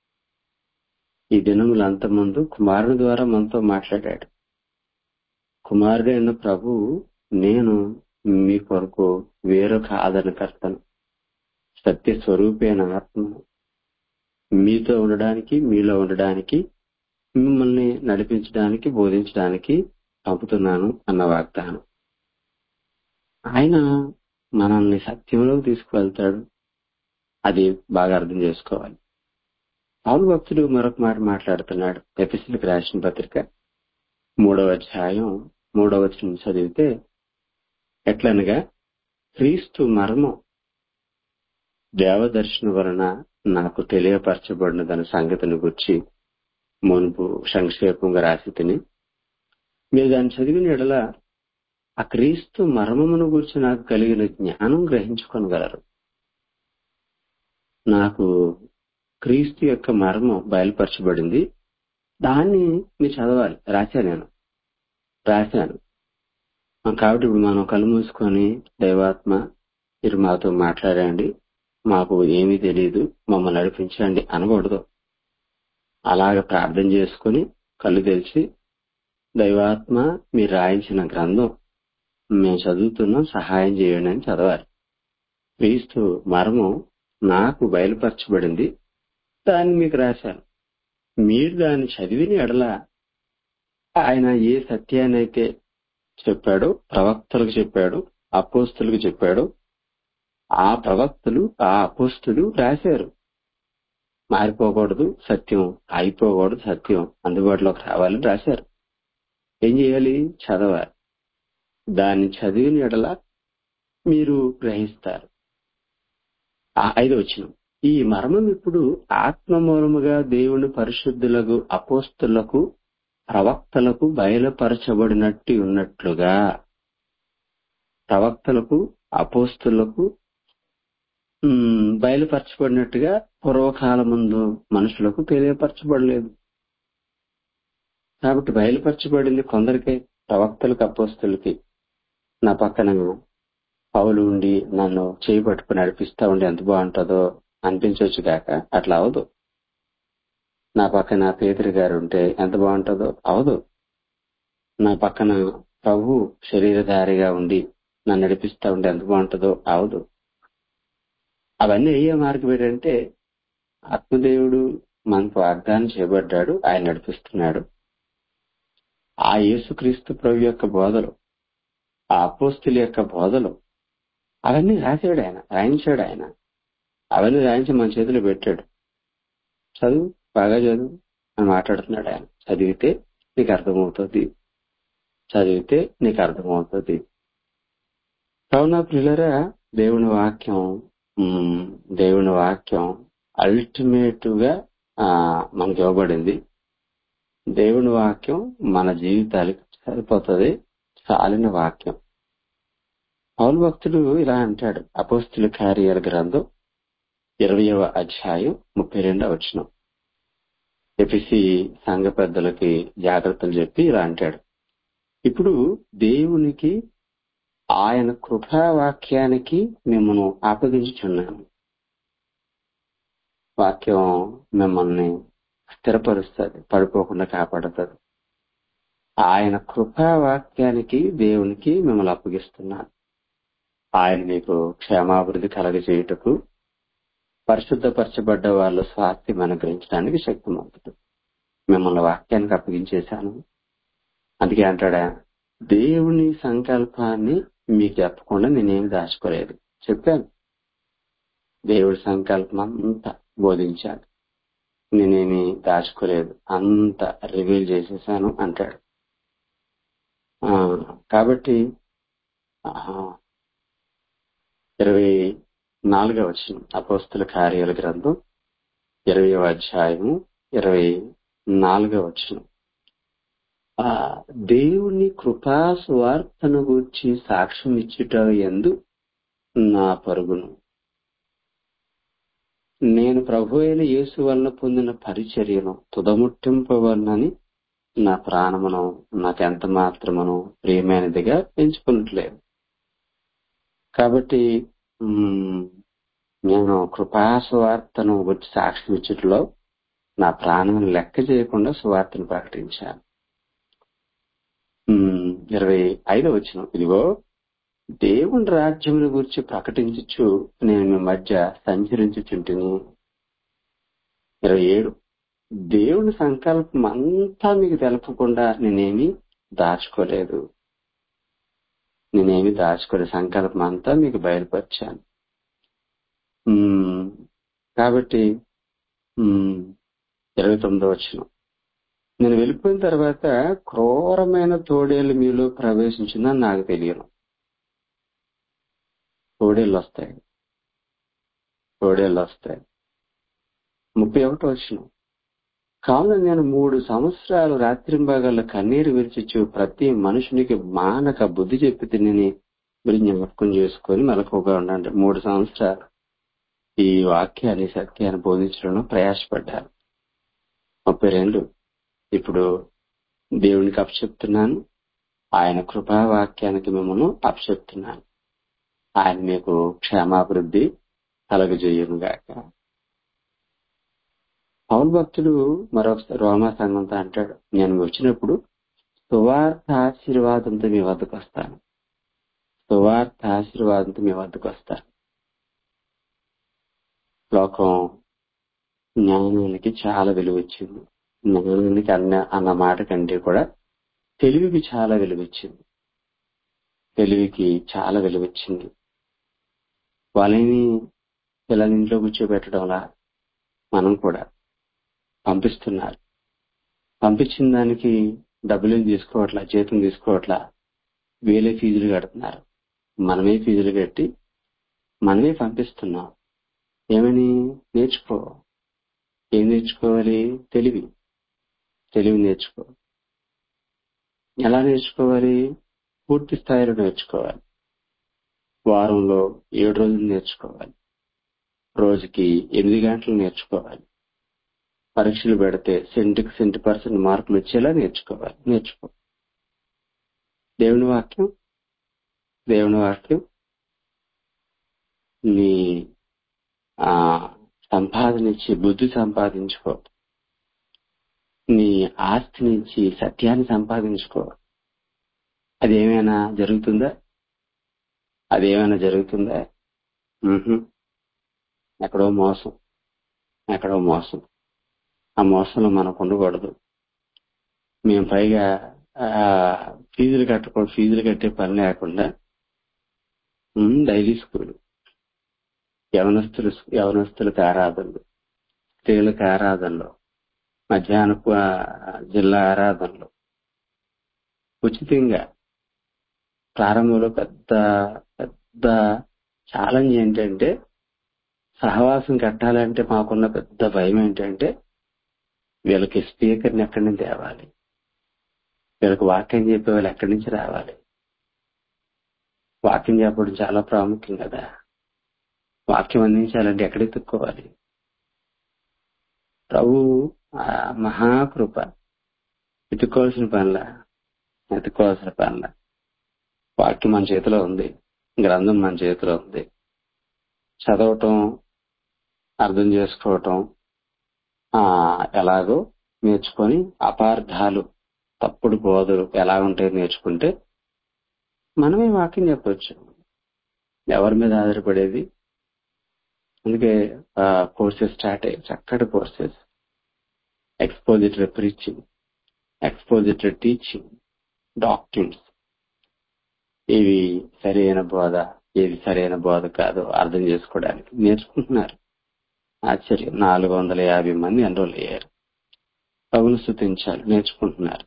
ఈ దినములంత ముందు కుమారుని ద్వారా మనతో మాట్లాడాడు కుమారుడైన ప్రభు నేను మీ కొరకు వేరొక ఆదరణకర్తను సత్య స్వరూపైన ఆత్మను మీతో ఉండడానికి మీలో ఉండడానికి మిమ్మల్ని నడిపించడానికి బోధించడానికి పంపుతున్నాను అన్న వాగ్దానం ఆయన మనల్ని సత్యంలోకి తీసుకువెళ్తాడు అది బాగా అర్థం చేసుకోవాలి పౌరు భక్తుడు మరొక మాట మాట్లాడుతున్నాడు ఎపిసిల్కి రాసిన పత్రిక మూడవ అధ్యాయం మూడవ వచనం చదివితే ఎట్లనగా క్రీస్తు మర్మం దేవదర్శనం వలన నాకు తెలియపరచబడినదన్న సంగతిని గుర్చి మునుపు సంక్షేపంగా రాసి తిని మీరు దాన్ని చదివిన ఎడల ఆ క్రీస్తు మర్మమును గురించి నాకు కలిగిన జ్ఞానం గ్రహించుకోగలరు నాకు క్రీస్తు యొక్క మర్మం బయలుపరచబడింది దాన్ని మీరు చదవాలి రాశా నేను రాశాను కాబట్టి ఇప్పుడు మనం కళ్ళు మూసుకొని దైవాత్మ మీరు మాతో మాట్లాడండి మాకు ఏమీ తెలియదు మమ్మల్ని నడిపించండి అనకూడదు అలాగ ప్రార్థన చేసుకుని కళ్ళు తెరిచి దైవాత్మ మీరు రాయించిన గ్రంథం మేము చదువుతున్నాం సహాయం చేయండి అని చదవాలి క్రీస్తు మర్మం నాకు బయలుపరచబడింది దాన్ని మీకు రాశాను మీరు దాన్ని చదివిన ఎడల ఆయన ఏ సత్యాన్ని అయితే చెప్పాడో ప్రవక్తలకు చెప్పాడు అపోస్తులకు చెప్పాడు ఆ ప్రవక్తలు ఆ అపోస్తులు రాశారు మారిపోకూడదు సత్యం ఆగిపోకూడదు సత్యం అందుబాటులోకి రావాలని రాశారు ఏం చేయాలి చదవాలి దాన్ని చదివిన ఎడల మీరు గ్రహిస్తారు ఆ ఐదు వచ్చిన ఈ మర్మం ఇప్పుడు ఆత్మ మూలముగా దేవుని పరిశుద్ధులకు అపోస్తులకు ప్రవక్తలకు బయలుపరచబడినట్టు ఉన్నట్లుగా ప్రవక్తలకు అపోస్తులకు ఉమ్, బయలుపరచబడినట్టుగా పూర్వకాలం ముందు మనుషులకు తెలియపరచబడలేదు కాబట్టి బయలుపరచబడింది కొందరికి ప్రవక్తలకు అపోస్తులకి నా పక్కన పౌలు ఉండి నన్ను చేయి పట్టుకుని నడిపిస్తా ఉండి ఎంత బాగుంటుందో అనిపించవచ్చు గాక అట్లా అవదు నా పక్కన పేదరి గారు ఉంటే ఎంత బాగుంటుందో అవదు నా పక్కన ప్రభు శరీరధారిగా ఉండి నన్ను నడిపిస్తా ఉంటే ఎంత బాగుంటుందో అవదు అవన్నీ అయ్యే మార్గం ఏంటంటే ఆత్మదేవుడు మనకు వాగ్దానం చేయబడ్డాడు ఆయన నడిపిస్తున్నాడు ఆ యేసుక్రీస్తు ప్రభు యొక్క బోధలు ఆ అపోస్తుల యొక్క బోధలు అవన్నీ రాశాడు ఆయన రాయించాడు ఆయన అవన్నీ రాయించి మన చేతిలో పెట్టాడు చదువు బాగా చదువు అని మాట్లాడుతున్నాడు ఆయన చదివితే నీకు అర్థమవుతుంది చదివితే నీకు అర్థమవుతుంది కావున ప్రియులరా దేవుని వాక్యం ఉమ్, దేవుని వాక్యం అల్టిమేట్ గా ఆ, మనకి ఇవ్వబడింది దేవుని వాక్యం మన జీవితాలకు సరిపోతుంది చాలిన వాక్యం పౌలు భక్తుడు ఇలా అంటాడు అపోస్తుల కార్యాల గ్రంథం ఇరవయవ అధ్యాయం ముప్పై రెండవ వచనం ఎపిసి సంఘ పెద్దలకి జాగ్రత్తలు చెప్పి ఇలా అంటాడు ఇప్పుడు దేవునికి ఆయన కృపావాక్యానికి మిమ్మల్ని అప్పగించుచున్నాను వాక్యం మిమ్మల్ని స్థిరపరుస్తుంది పడిపోకుండా కాపాడుతుంది ఆయన కృపావాక్యానికి దేవునికి మిమ్మల్ని అప్పగిస్తున్నాను ఆయన మీకు క్షేమాభివృద్ధి కలగజేయుటకు పరిశుద్ధపరచబడ్డ వాళ్ళ స్వాస్థ్యం అనుగ్రహించడానికి శక్తిమంతుడు మిమ్మల్ని వాక్యానికి అప్పగించేశాను అందుకే అంటాడా దేవుని సంకల్పాన్ని మీకు చెప్పకుండా నేనేమి దాచుకోలేదు చెప్పాను దేవుడి సంకల్పం అంతా బోధించాను నేనేమి దాచుకోలేదు అంత రివీల్ చేసేసాను అంటాడు ఆ, కాబట్టి ఆ, ఇరవై నాలుగవ వచ్చిన అపోస్తుల కార్యాల గ్రంథం ఇరవై అధ్యాయము ఇరవై నాలుగవ వచ్చిన ఆ దేవుని కృపా సువార్తను గూర్చి సాక్ష్యం ఇచ్చుట ఎందు నా పరుగును నేను ప్రభు అయిన యేసు వలన పొందిన పరిచర్యను తుదముట్టింపవలనని నా ప్రాణమును నాకెంత మాత్రమును ప్రియమైనదిగా ఎంచుకున్నట్లేదు కాబట్టి మ్మ్, నేను కృపా సువార్తను గురించి సాక్ష్యం ఇచ్చట్లో నా ప్రాణమును లెక్క చేయకుండా సువార్తను ప్రకటించాను మ్మ్, ఇరవై ఐదో వచ్చిన ఇదిగో దేవుని రాజ్యమును గురించి ప్రకటించచ్చు నేను మీ మధ్య సంచరించుచుంటిని ఇరవై ఏడు దేవుని సంకల్పం అంతా మీకు తెలపకుండా నేనేమి దాచుకోలేదు నేనేమి దాచుకోలేదు సంకల్పం అంతా మీకు బయలుపరిచాను మ్మ్. కాబట్టి మ్మ్, ఇరవై తొమ్మిదో వచ్చిన నేను వెళ్ళిపోయిన తర్వాత క్రూరమైన తోడేళ్లు మీలో ప్రవేశించిందని నాకు తెలియను తోడేళ్ళు వస్తాయి తోడేళ్ళు వస్తాయి ముప్పై ఒకటో వచ్చిన కావున నేను మూడు సంవత్సరాలు రాత్రింబాగాల కన్నీరు విరిచిచ్చు ప్రతి మనుషునికి మానక బుద్ధి చెప్పి తిని మీరు జ్ఞాపకం చేసుకొని మెలకుగా ఉండండి మూడు సంవత్సరాలు ఈ వాక్యాన్ని సత్యాన్ని బోధించడంలో ప్రయాసపడ్డారు ముప్పై రెండు ఇప్పుడు దేవునికి అప్పచెప్తున్నాను ఆయన కృపావాక్యానికి మిమ్మల్ని అప్పచెప్తున్నాను ఆయన మీకు క్షేమాభివృద్ధి కలగజేయును గాక పౌరు భక్తుడు మరొక రోమా సంఘంతో అంటాడు నేను వచ్చినప్పుడు సువార్త ఆశీర్వాదంతో మీ వద్దకు వస్తాను సువార్త ఆశీర్వాదంతో మీ వద్దకు వస్తాను లోకం జ్ఞానానికి చాలా విలువ ఇచ్చింది జ్ఞానానికి అన్న అన్న మాట కంటే కూడా తెలివికి చాలా విలువ ఇచ్చింది తెలివికి చాలా విలువ ఇచ్చింది వాళ్ళని పిల్లల ఇంట్లో కూర్చోబెట్టడంలా మనం కూడా పంపిస్తున్నారు పంపించిన దానికి డబ్బులేం తీసుకోవట్లా జీతం తీసుకోవట్లా వీలే ఫీజులు కడుతున్నారు మనమే ఫీజులు కట్టి మనమే పంపిస్తున్నాం ఏమని నేర్చుకో ఏం నేర్చుకోవాలి తెలివి తెలివి నేర్చుకో ఎలా నేర్చుకోవాలి పూర్తి స్థాయిలో నేర్చుకోవాలి వారంలో ఏడు రోజులు నేర్చుకోవాలి రోజుకి ఎనిమిది గంటలు నేర్చుకోవాలి పరీక్షలు పెడితే సెంటుకి సెంటు పర్సెంట్ మార్కులు వచ్చేలా నేర్చుకోవాలి నేర్చుకో దేవుని వాక్యం దేవుని వాక్యం నీ ఆ సంపాదన ఇచ్చి బుద్ధి సంపాదించుకో నీ ఆస్తి నుంచి సత్యాన్ని సంపాదించుకో అదేమైనా జరుగుతుందా అదేమైనా జరుగుతుందా మ్హూ. ఎక్కడో మోసం ఎక్కడో మోసం ఆ మోసంలో మనకు ఉండకూడదు మేము పైగా ఆ, ఫీజులు కట్టుకో ఫీజులు కట్టే పని లేకుండా ఉమ్, డైలీ స్కూల్ యవనస్తులు యవనస్తులకు ఆరాధనలు స్త్రీలకు ఆరాధనలు మధ్యాహ్నపు ఆ, జిల్లా ఆరాధనలు ఉచితంగా ప్రారంభంలో పెద్ద పెద్ద ఛాలెంజ్ ఏంటంటే సహవాసం కట్టాలంటే మాకున్న పెద్ద భయం ఏంటంటే వీళ్ళకి స్పీకర్ని ఎక్కడి నుంచి తేవాలి వీళ్ళకి వాక్యం చెప్పే వాళ్ళు ఎక్కడి నుంచి రావాలి వాక్యం చెప్పడం చాలా ప్రాముఖ్యం కదా వాక్యం అందించాలంటే ఎక్కడ ఎత్తుక్కోవాలి ప్రభు ఆ మహాకృప ఎత్తుకోవాల్సిన పనిలా ఎత్తుకోవాల్సిన పనిలా వాక్యం మన చేతిలో ఉంది గ్రంథం మన చేతిలో ఉంది చదవటం అర్థం చేసుకోవటం ఆ ఎలాగో నేర్చుకొని అపార్థాలు తప్పుడు బోధలు ఎలా ఉంటాయో నేర్చుకుంటే మనమే వాక్యం చెప్పొచ్చు ఎవరి మీద ఆధారపడేది అందుకే కోర్సెస్ స్టార్ట్ అయ్యాయి చక్కటి courses expository preaching expository teaching doctors ఇవి సరైన బోధ ఏది సరైన బోధ కాదో అర్థం చేసుకోవడానికి నేర్చుకుంటున్నారు ఆశ్చర్యం నాలుగు వందల యాభై మంది ఎన్రోల్ అయ్యారు పగులు స్థుతించాలి నేర్చుకుంటున్నారు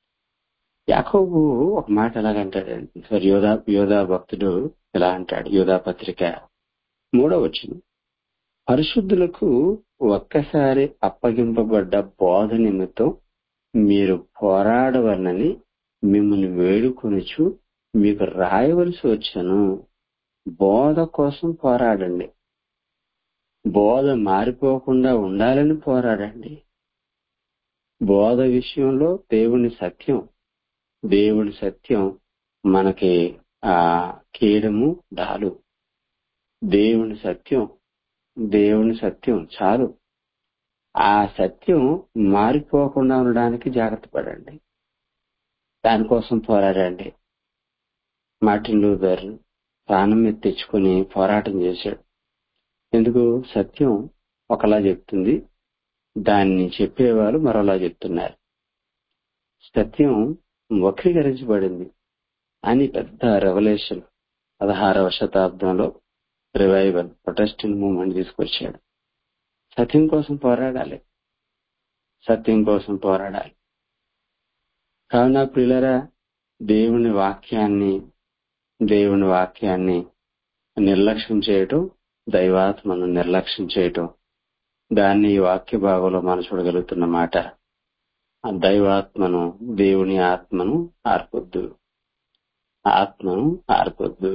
యాకోబు ఒక మాట ఎలాగంటాడంటే సార్ యోధా యోధా భక్తుడు ఇలా అంటాడు యోధా పత్రిక మూడో వచ్చింది పరిశుద్ధులకు ఒక్కసారి అప్పగింపబడ్డ బోధ నిమిత్తం మీరు పోరాడవలనని మిమ్మల్ని వేడుకొనుచు మీకు రాయవలసి వచ్చాను బోధ కోసం పోరాడండి బోధ మారిపోకుండా ఉండాలని పోరాడండి బోధ విషయంలో దేవుని సత్యం దేవుని సత్యం మనకి ఆ కీడము డాలు దేవుని సత్యం దేవుని సత్యం చాలు ఆ సత్యం మారిపోకుండా ఉండడానికి జాగ్రత్త పడండి దానికోసం పోరాడండి మార్టిన్ లూథర్ ప్రాణం మీద తెచ్చుకుని పోరాటం చేశాడు ఎందుకు సత్యం ఒకలా చెప్తుంది దాన్ని చెప్పేవారు మరోలా చెప్తున్నారు సత్యం వక్రీకరించబడింది అని పెద్ద రెవల్యూషన్ పదహారవ శతాబ్దంలో రివైవల్ ప్రొటెస్టెంట్ మూవ్మెంట్ తీసుకొచ్చాడు సత్యం కోసం పోరాడాలి సత్యం కోసం పోరాడాలి కావున ప్రియులరా దేవుని వాక్యాన్ని దేవుని వాక్యాన్ని నిర్లక్ష్యం చేయటం దైవాత్మను నిర్లక్ష్యం చేయటం దాన్ని ఈ వాక్య భాగంలో మనం చూడగలుగుతున్న మాట ఆ దైవాత్మను దేవుని ఆత్మను ఆర్పొద్దు ఆత్మను ఆర్పొద్దు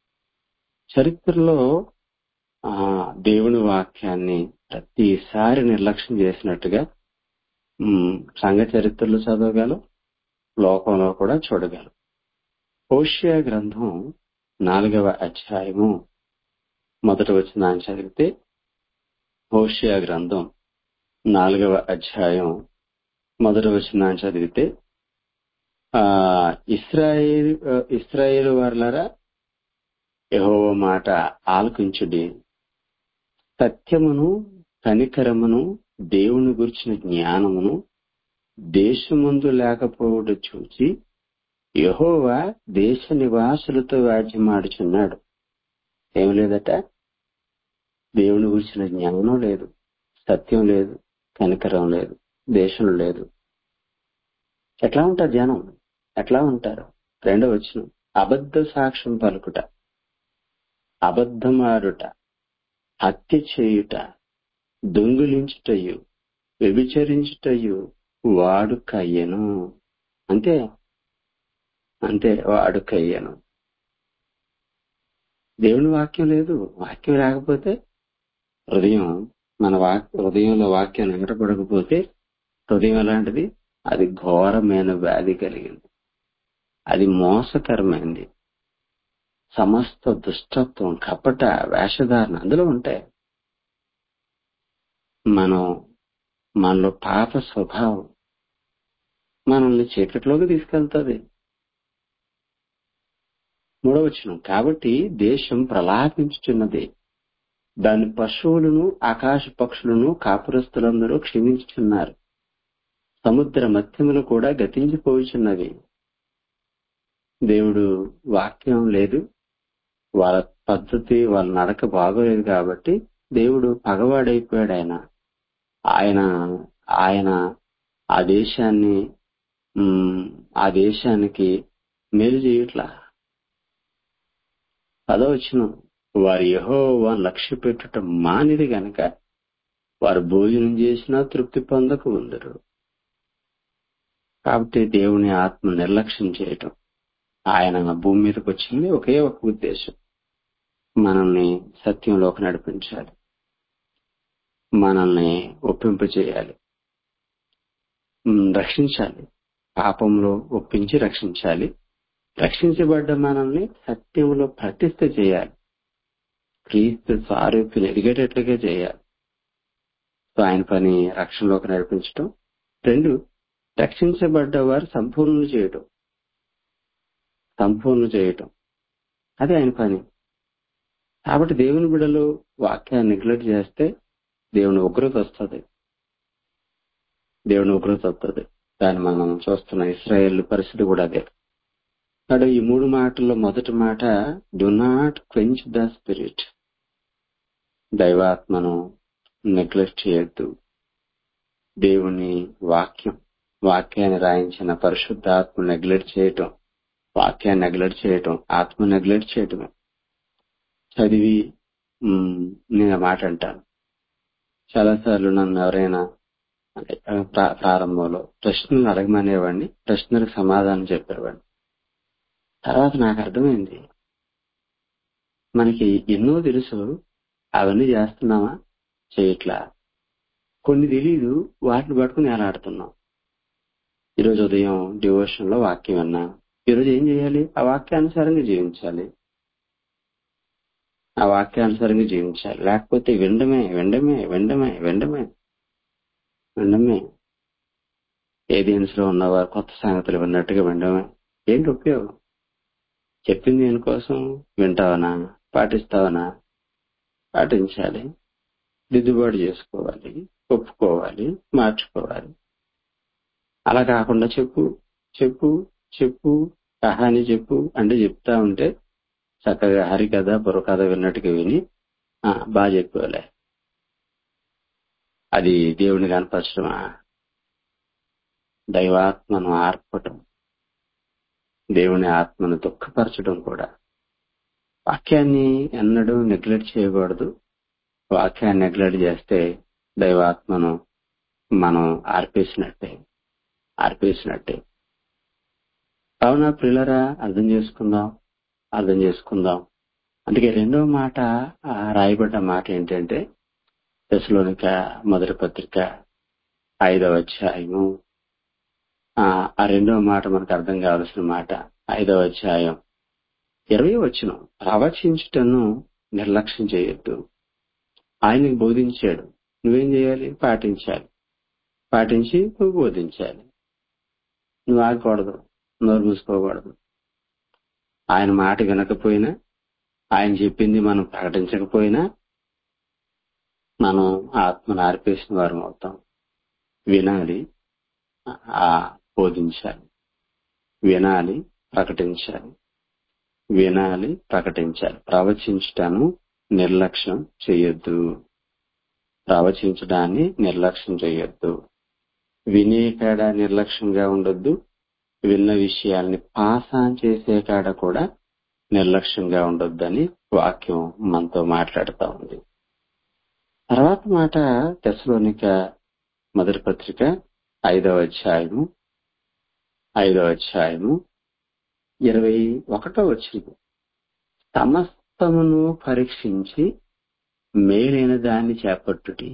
చరిత్రలో ఆ దేవుని వాక్యాన్ని ప్రతిసారి నిర్లక్ష్యం చేసినట్టుగా ఉమ్, సంఘ చరిత్రలు చదవగలం లోకంలో కూడా చూడగలం హోషియా గ్రంథం నాలుగవ అధ్యాయము మొదట వచ్చిన చదివితే హోషియా గ్రంథం నాలుగవ అధ్యాయం మొదట వచ్చిన చదివితే ఆ ఇస్రాయేల్ ఇస్రాయేల్ వారులారా యెహోవా మాట ఆలకించుడి సత్యమును కనికరమును దేవుని గురించిన జ్ఞానమును దేశముందు లేకపోవుట చూచి యెహోవా దేశ నివాసులతో వ్యాజ్యమాడుచున్నాడు ఏం లేదట దేవుని గురించిన జ్ఞానం లేదు సత్యం లేదు కనికరం లేదు దేశం లేదు ఎట్లా ఉంటారు జనం ఎట్లా ఉంటారు రెండో వచ్చిన అబద్ధ సాక్ష్యం పలుకుట అబద్ధమాడుట హత్య చేయుట దొంగిలించుటయు వ్యభిచరించుటయు వాడు కయ్యను అంతే అంతే వాడు కయ్యను దేవుని వాక్యం లేదు వాక్యం లేకపోతే హృదయం మన వాక్ హృదయంలో వాక్యం నిలబడకపోతే హృదయం ఎలాంటిది అది ఘోరమైన వ్యాధి కలిగింది అది మోసకరమైంది సమస్త దుష్టత్వం కపట వేషధారణ అందులో ఉంటాయి మనం మనలో పాప స్వభావం మనల్ని చీకట్లోకి తీసుకెళ్తుంది మూడవచనం కాబట్టి దేశం ప్రలాపించుచున్నది దాని పశువులను ఆకాశ పక్షులను కాపురస్తులందరూ క్షమించుచున్నారు సముద్ర మత్స్యములు కూడా గతించిపోచున్నవి దేవుడు వాక్యం లేదు వాళ్ళ పద్ధతి వాళ్ళ నడక బాగోలేదు కాబట్టి దేవుడు పగవాడైపోయాడు ఆయన ఆయన ఆయన ఆ దేశాన్ని ఉమ్, ఆ దేశానికి మేలు చేయట్లా పదవచ్చిన వారి యహోవా లక్ష్య పెట్టుట మానిది గనక వారు భోజనం చేసినా తృప్తి పొందక ఉందరు కాబట్టి దేవుని ఆత్మ నిర్లక్ష్యం చేయటం ఆయన భూమి మీదకి వచ్చింది ఒకే ఒక ఉద్దేశం మనల్ని సత్యంలోకి నడిపించాలి మనల్ని ఒప్పింప చేయాలి ఉమ్, రక్షించాలి పాపంలో ఒప్పించి రక్షించాలి రక్షించబడ్డ మనల్ని సత్యంలో ప్రతిష్ఠ చేయాలి క్రీస్తు సారూప్యం ఎదిగేటట్లుగా చేయాలి సో ఆయన పని రక్షణలోకి నడిపించటం రెండు రక్షించబడ్డ వారు సంపూర్ణ చేయటం సంపూర్ణ చేయటం అది ఆయన పని కాబట్టి దేవుని బిడలు వాక్యాన్ని నెగ్లెక్ట్ చేస్తే దేవుని ఉగ్రత వస్తుంది దేవుని ఉగ్రత వస్తుంది దాన్ని మనం చూస్తున్న ఇస్రాయేల్ పరిస్థితి కూడా అదే అక్కడ ఈ మూడు మాటల్లో మొదటి మాట do not quench the spirit దైవాత్మను నెగ్లెక్ట్ చేయొద్దు దేవుని వాక్యం వాక్యాన్ని రాయించిన పరిశుద్ధాత్మ నెగ్లెక్ట్ చేయటం వాక్యాన్ని నెగ్లెక్ట్ చేయటం ఆత్మ నెగ్లెక్ట్ చేయటమే చదివి ఉమ్, నేను ఆ మాట అంటాను చాలాసార్లు నన్ను ఎవరైనా అంటే ఆ, ప్రా- ప్రారంభంలో ప్రశ్నలు అడగమనేవాడిని ప్రశ్నలకు సమాధానం చెప్పేవాడిని తర్వాత నాకు అర్థమైంది మనకి ఎన్నో తెలుసు అవన్నీ చేస్తున్నామా చేయట్లా కొన్ని తెలీదు వాటిని పట్టుకుని ఎలాడుతున్నాం ఈరోజు ఉదయం డివోషన్ లో వాక్యం విన్నా ఈరోజు ఏం చేయాలి ఆ వాక్యానుసారంగా జీవించాలి ఆ వాక్యానుసారంగా జీవించాలి లేకపోతే వినడమే వినడమే వినడమే వినడమే వినడమే ఏదియన్స్ లో ఉన్నవారు కొత్త సంగతులు విన్నట్టుగా వినడమే ఏంటి ఉపయోగం చెప్పింది దేనికోసం వింటావనా పాటిస్తావనా పాటించాలి దిద్దుబాటు చేసుకోవాలి ఒప్పుకోవాలి మార్చుకోవాలి అలా కాకుండా చెప్పు చెప్పు చెప్పు కహాని చెప్పు అంటే చెప్తా ఉంటే చక్కగా హరికథ బుర్రకథ విన్నట్టుగా విని ఆ, బాగా చెప్పేవాలే అది దేవుని కనపరచడమా దైవాత్మను ఆర్పటం దేవుని ఆత్మను దుఃఖపరచడం కూడా వాక్యాన్ని ఎన్నడూ నెగ్లెక్ట్ చేయకూడదు వాక్యాన్ని నెగ్లెక్ట్ చేస్తే దైవాత్మను మనం ఆర్పేసినట్టే ఆర్పేసినట్టే కావున పిల్లరా అర్థం చేసుకుందాం అర్థం చేసుకుందాం అందుకే రెండో మాట ఆ రాయబడ్డ మాట ఏంటంటే దశలోనిక మొదటి పత్రిక ఐదవ అధ్యాయము ఆ ఆ రెండవ మాట మనకు అర్థం కావాల్సిన మాట ఐదవ అధ్యాయం ఇరవై వచ్చిన ప్రవచించుటను నిర్లక్ష్యం చేయొద్దు ఆయనకు బోధించాడు నువ్వేం చేయాలి పాటించాలి పాటించి నువ్వు బోధించాలి నువ్వు ఆగకూడదు నోరు మూసుకోకూడదు ఆయన మాట వినకపోయినా ఆయన చెప్పింది మనం ప్రకటించకపోయినా మనం ఆత్మను ఆర్పేసిన వారం అవుతాం వినాలి ఆ బోధించాలి వినాలి ప్రకటించాలి వినాలి ప్రకటించాలి ప్రవచించటాను నిర్లక్ష్యం చేయొద్దు ప్రవచించడాన్ని నిర్లక్ష్యం చేయొద్దు వినే కాడ నిర్లక్ష్యంగా ఉండొద్దు విన్న విషయాల్ని పాస్ ఆన్ చేసే కాడ కూడా నిర్లక్ష్యంగా ఉండొద్దని వాక్యం మనతో మాట్లాడుతా ఉంది తర్వాత మాట తెసలోనిక మొదటి పత్రిక ఐదవ అధ్యాయము ఐదవ అధ్యాయము ఇరవై ఒకటో వచ్చింది సమస్తమును పరీక్షించి మేలైన దాన్ని చేపట్టుడి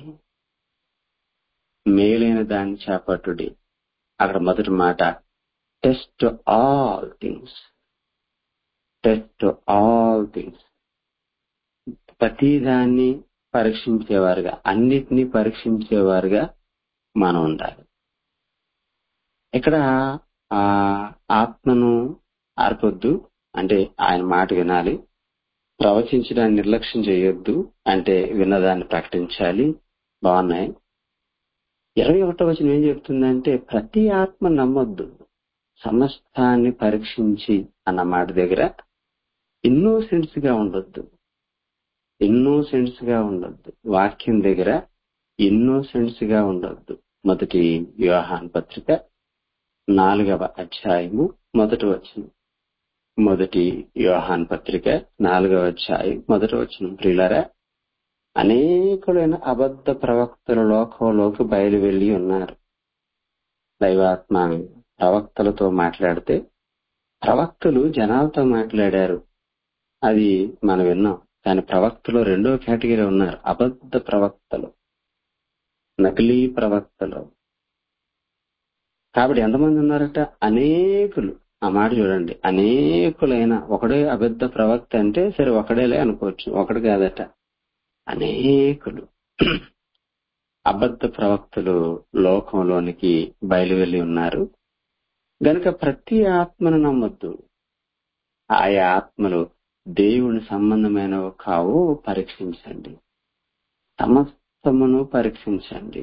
మేలైన దాన్ని చేపట్టుడి అక్కడ మొదటి మాట test all things test all things ప్రతి దాన్ని పరీక్షించేవారుగా అన్నిటినీ పరీక్షించేవారుగా మనం ఉండాలి ఇక్కడ ఆ ఆత్మను ఆర్పొద్దు అంటే ఆయన మాట వినాలి ప్రవచించడాన్ని నిర్లక్ష్యం చేయొద్దు అంటే విన్నదాన్ని ప్రకటించాలి బాగున్నాయి ఇరవై ఒకటో వచనం ఏం చెప్తుందంటే ప్రతి ఆత్మ నమ్మొద్దు సమస్తాన్ని పరీక్షించి అన్న మాట దగ్గర ఇన్నోసెంట్స్ గా ఉండొద్దు ఇన్నోసెంట్స్ గా ఉండొద్దు వాక్యం దగ్గర ఇన్నోసెంట్స్ గా ఉండొద్దు మొదటి వివాహాన్ పత్రిక నాలుగవ అధ్యాయము మొదటి వచనం మొదటి యోహాన్ పత్రిక నాలుగవ అధ్యాయం మొదటి వచనం ప్రియులారా అనేకులైన అబద్ధ ప్రవక్తల లోకంలోకి బయలు వెళ్లి ఉన్నారు దైవాత్మ ప్రవక్తలతో మాట్లాడితే ప్రవక్తలు జనాలతో మాట్లాడారు అది మనం విన్నాం కానీ ప్రవక్తలు రెండో కేటగిరీ ఉన్నారు అబద్ధ ప్రవక్తలు నకిలీ ప్రవక్తలు కాబట్టి ఎంతమంది ఉన్నారట అనేకులు ఆ మాట చూడండి అనేకులైన ఒకడే అబద్ధ ప్రవక్త అంటే సరే ఒకడేలే అనుకోవచ్చు ఒకడు కాదట అనేకులు అబద్ధ ప్రవక్తలు లోకంలోనికి బయలువెళ్లి ఉన్నారు గనుక ప్రతి ఆత్మను నమ్మొద్దు ఆయా ఆత్మలు దేవుని సంబంధమైనవి కావు పరీక్షించండి సమస్తమును పరీక్షించండి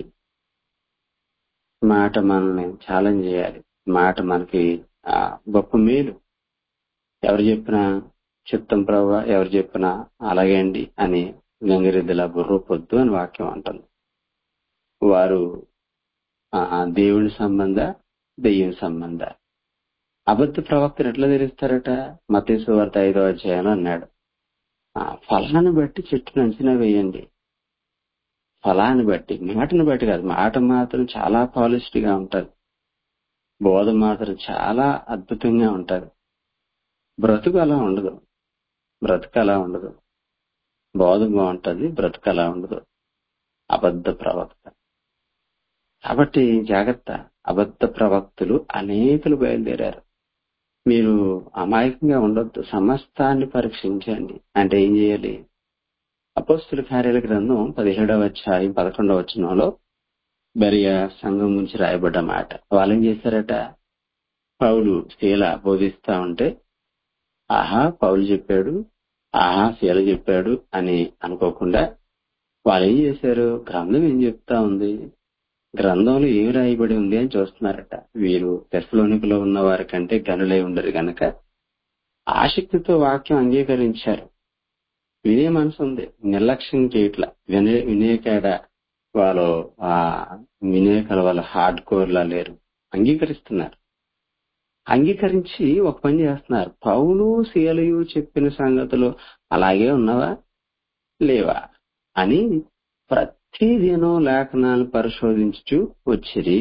మాట మనల్ని ఛాలెంజ్ చేయాలి మాట మనకి ఆ, గొప్ప మేలు ఎవరు చెప్పినా చిత్తం ప్రభు ఎవరు చెప్పినా అలాగే అండి అని గంగిరెద్దుల బుర్రపొద్దు అని వాక్యం అంటుంది వారు ఆ, దేవుని సంబంధ దెయ్యం సంబంధ అబద్ధ ప్రవక్తను ఎట్లా తెలుస్తారట మతేసు వార్త ఐదో అధ్యాయంలో అన్నాడు ఆ, ఫలాన్ని బట్టి చెట్టును అంచనా వేయండి ఫలాన్ని బట్టి మాటను బట్టి కాదు మాట మాత్రం చాలా పాలిష్డ్ గా ఉంటది బోధ మాత్రం చాలా అద్భుతంగా ఉంటది బ్రతుకు అలా ఉండదు బ్రతుకు అలా ఉండదు బోధ బాగుంటది బ్రతుకు అలా ఉండదు అబద్ధ ప్రవక్త కాబట్టి జాగ్రత్త అబద్ధ ప్రవక్తులు అనేకులు బయలుదేరారు మీరు అమాయకంగా ఉండొద్దు సమస్తాన్ని పరీక్షించండి అంటే ఏం చేయాలి అపోస్తుల కార్యాల గ్రంథం పదిహేడవ అధ్యాయం పదకొండవ వచనంలో బరియా సంఘం నుంచి రాయబడ్డ మాట వాళ్ళు ఏం చేశారట పౌలు శీల బోధిస్తా ఉంటే ఆహా పౌలు చెప్పాడు ఆహా శీల చెప్పాడు అని అనుకోకుండా వాళ్ళు ఏం చేశారు గ్రంథం ఏం చెప్తా ఉంది గ్రంథంలో ఏమి రాయబడి ఉంది అని చూస్తున్నారట వీరు తెస్సలోనికలో ఉన్న వారి కంటే గనులై ఉండరు గనక ఆసక్తితో వాక్యం అంగీకరించారు వినే మనసు ఉంది నిర్లక్ష్యం చేయట్ల వినే వినేకాడ వాళ్ళు ఆ వినేకల వాళ్ళ హార్డ్ కోర్ లా లేరు అంగీకరిస్తున్నారు అంగీకరించి ఒక పని చేస్తున్నారు పౌలు శీలయు చెప్పిన సంగతులు అలాగే ఉన్నవా లేవా అని ప్రతి దినం లేఖనాలు పరిశోధించు వచ్చిరి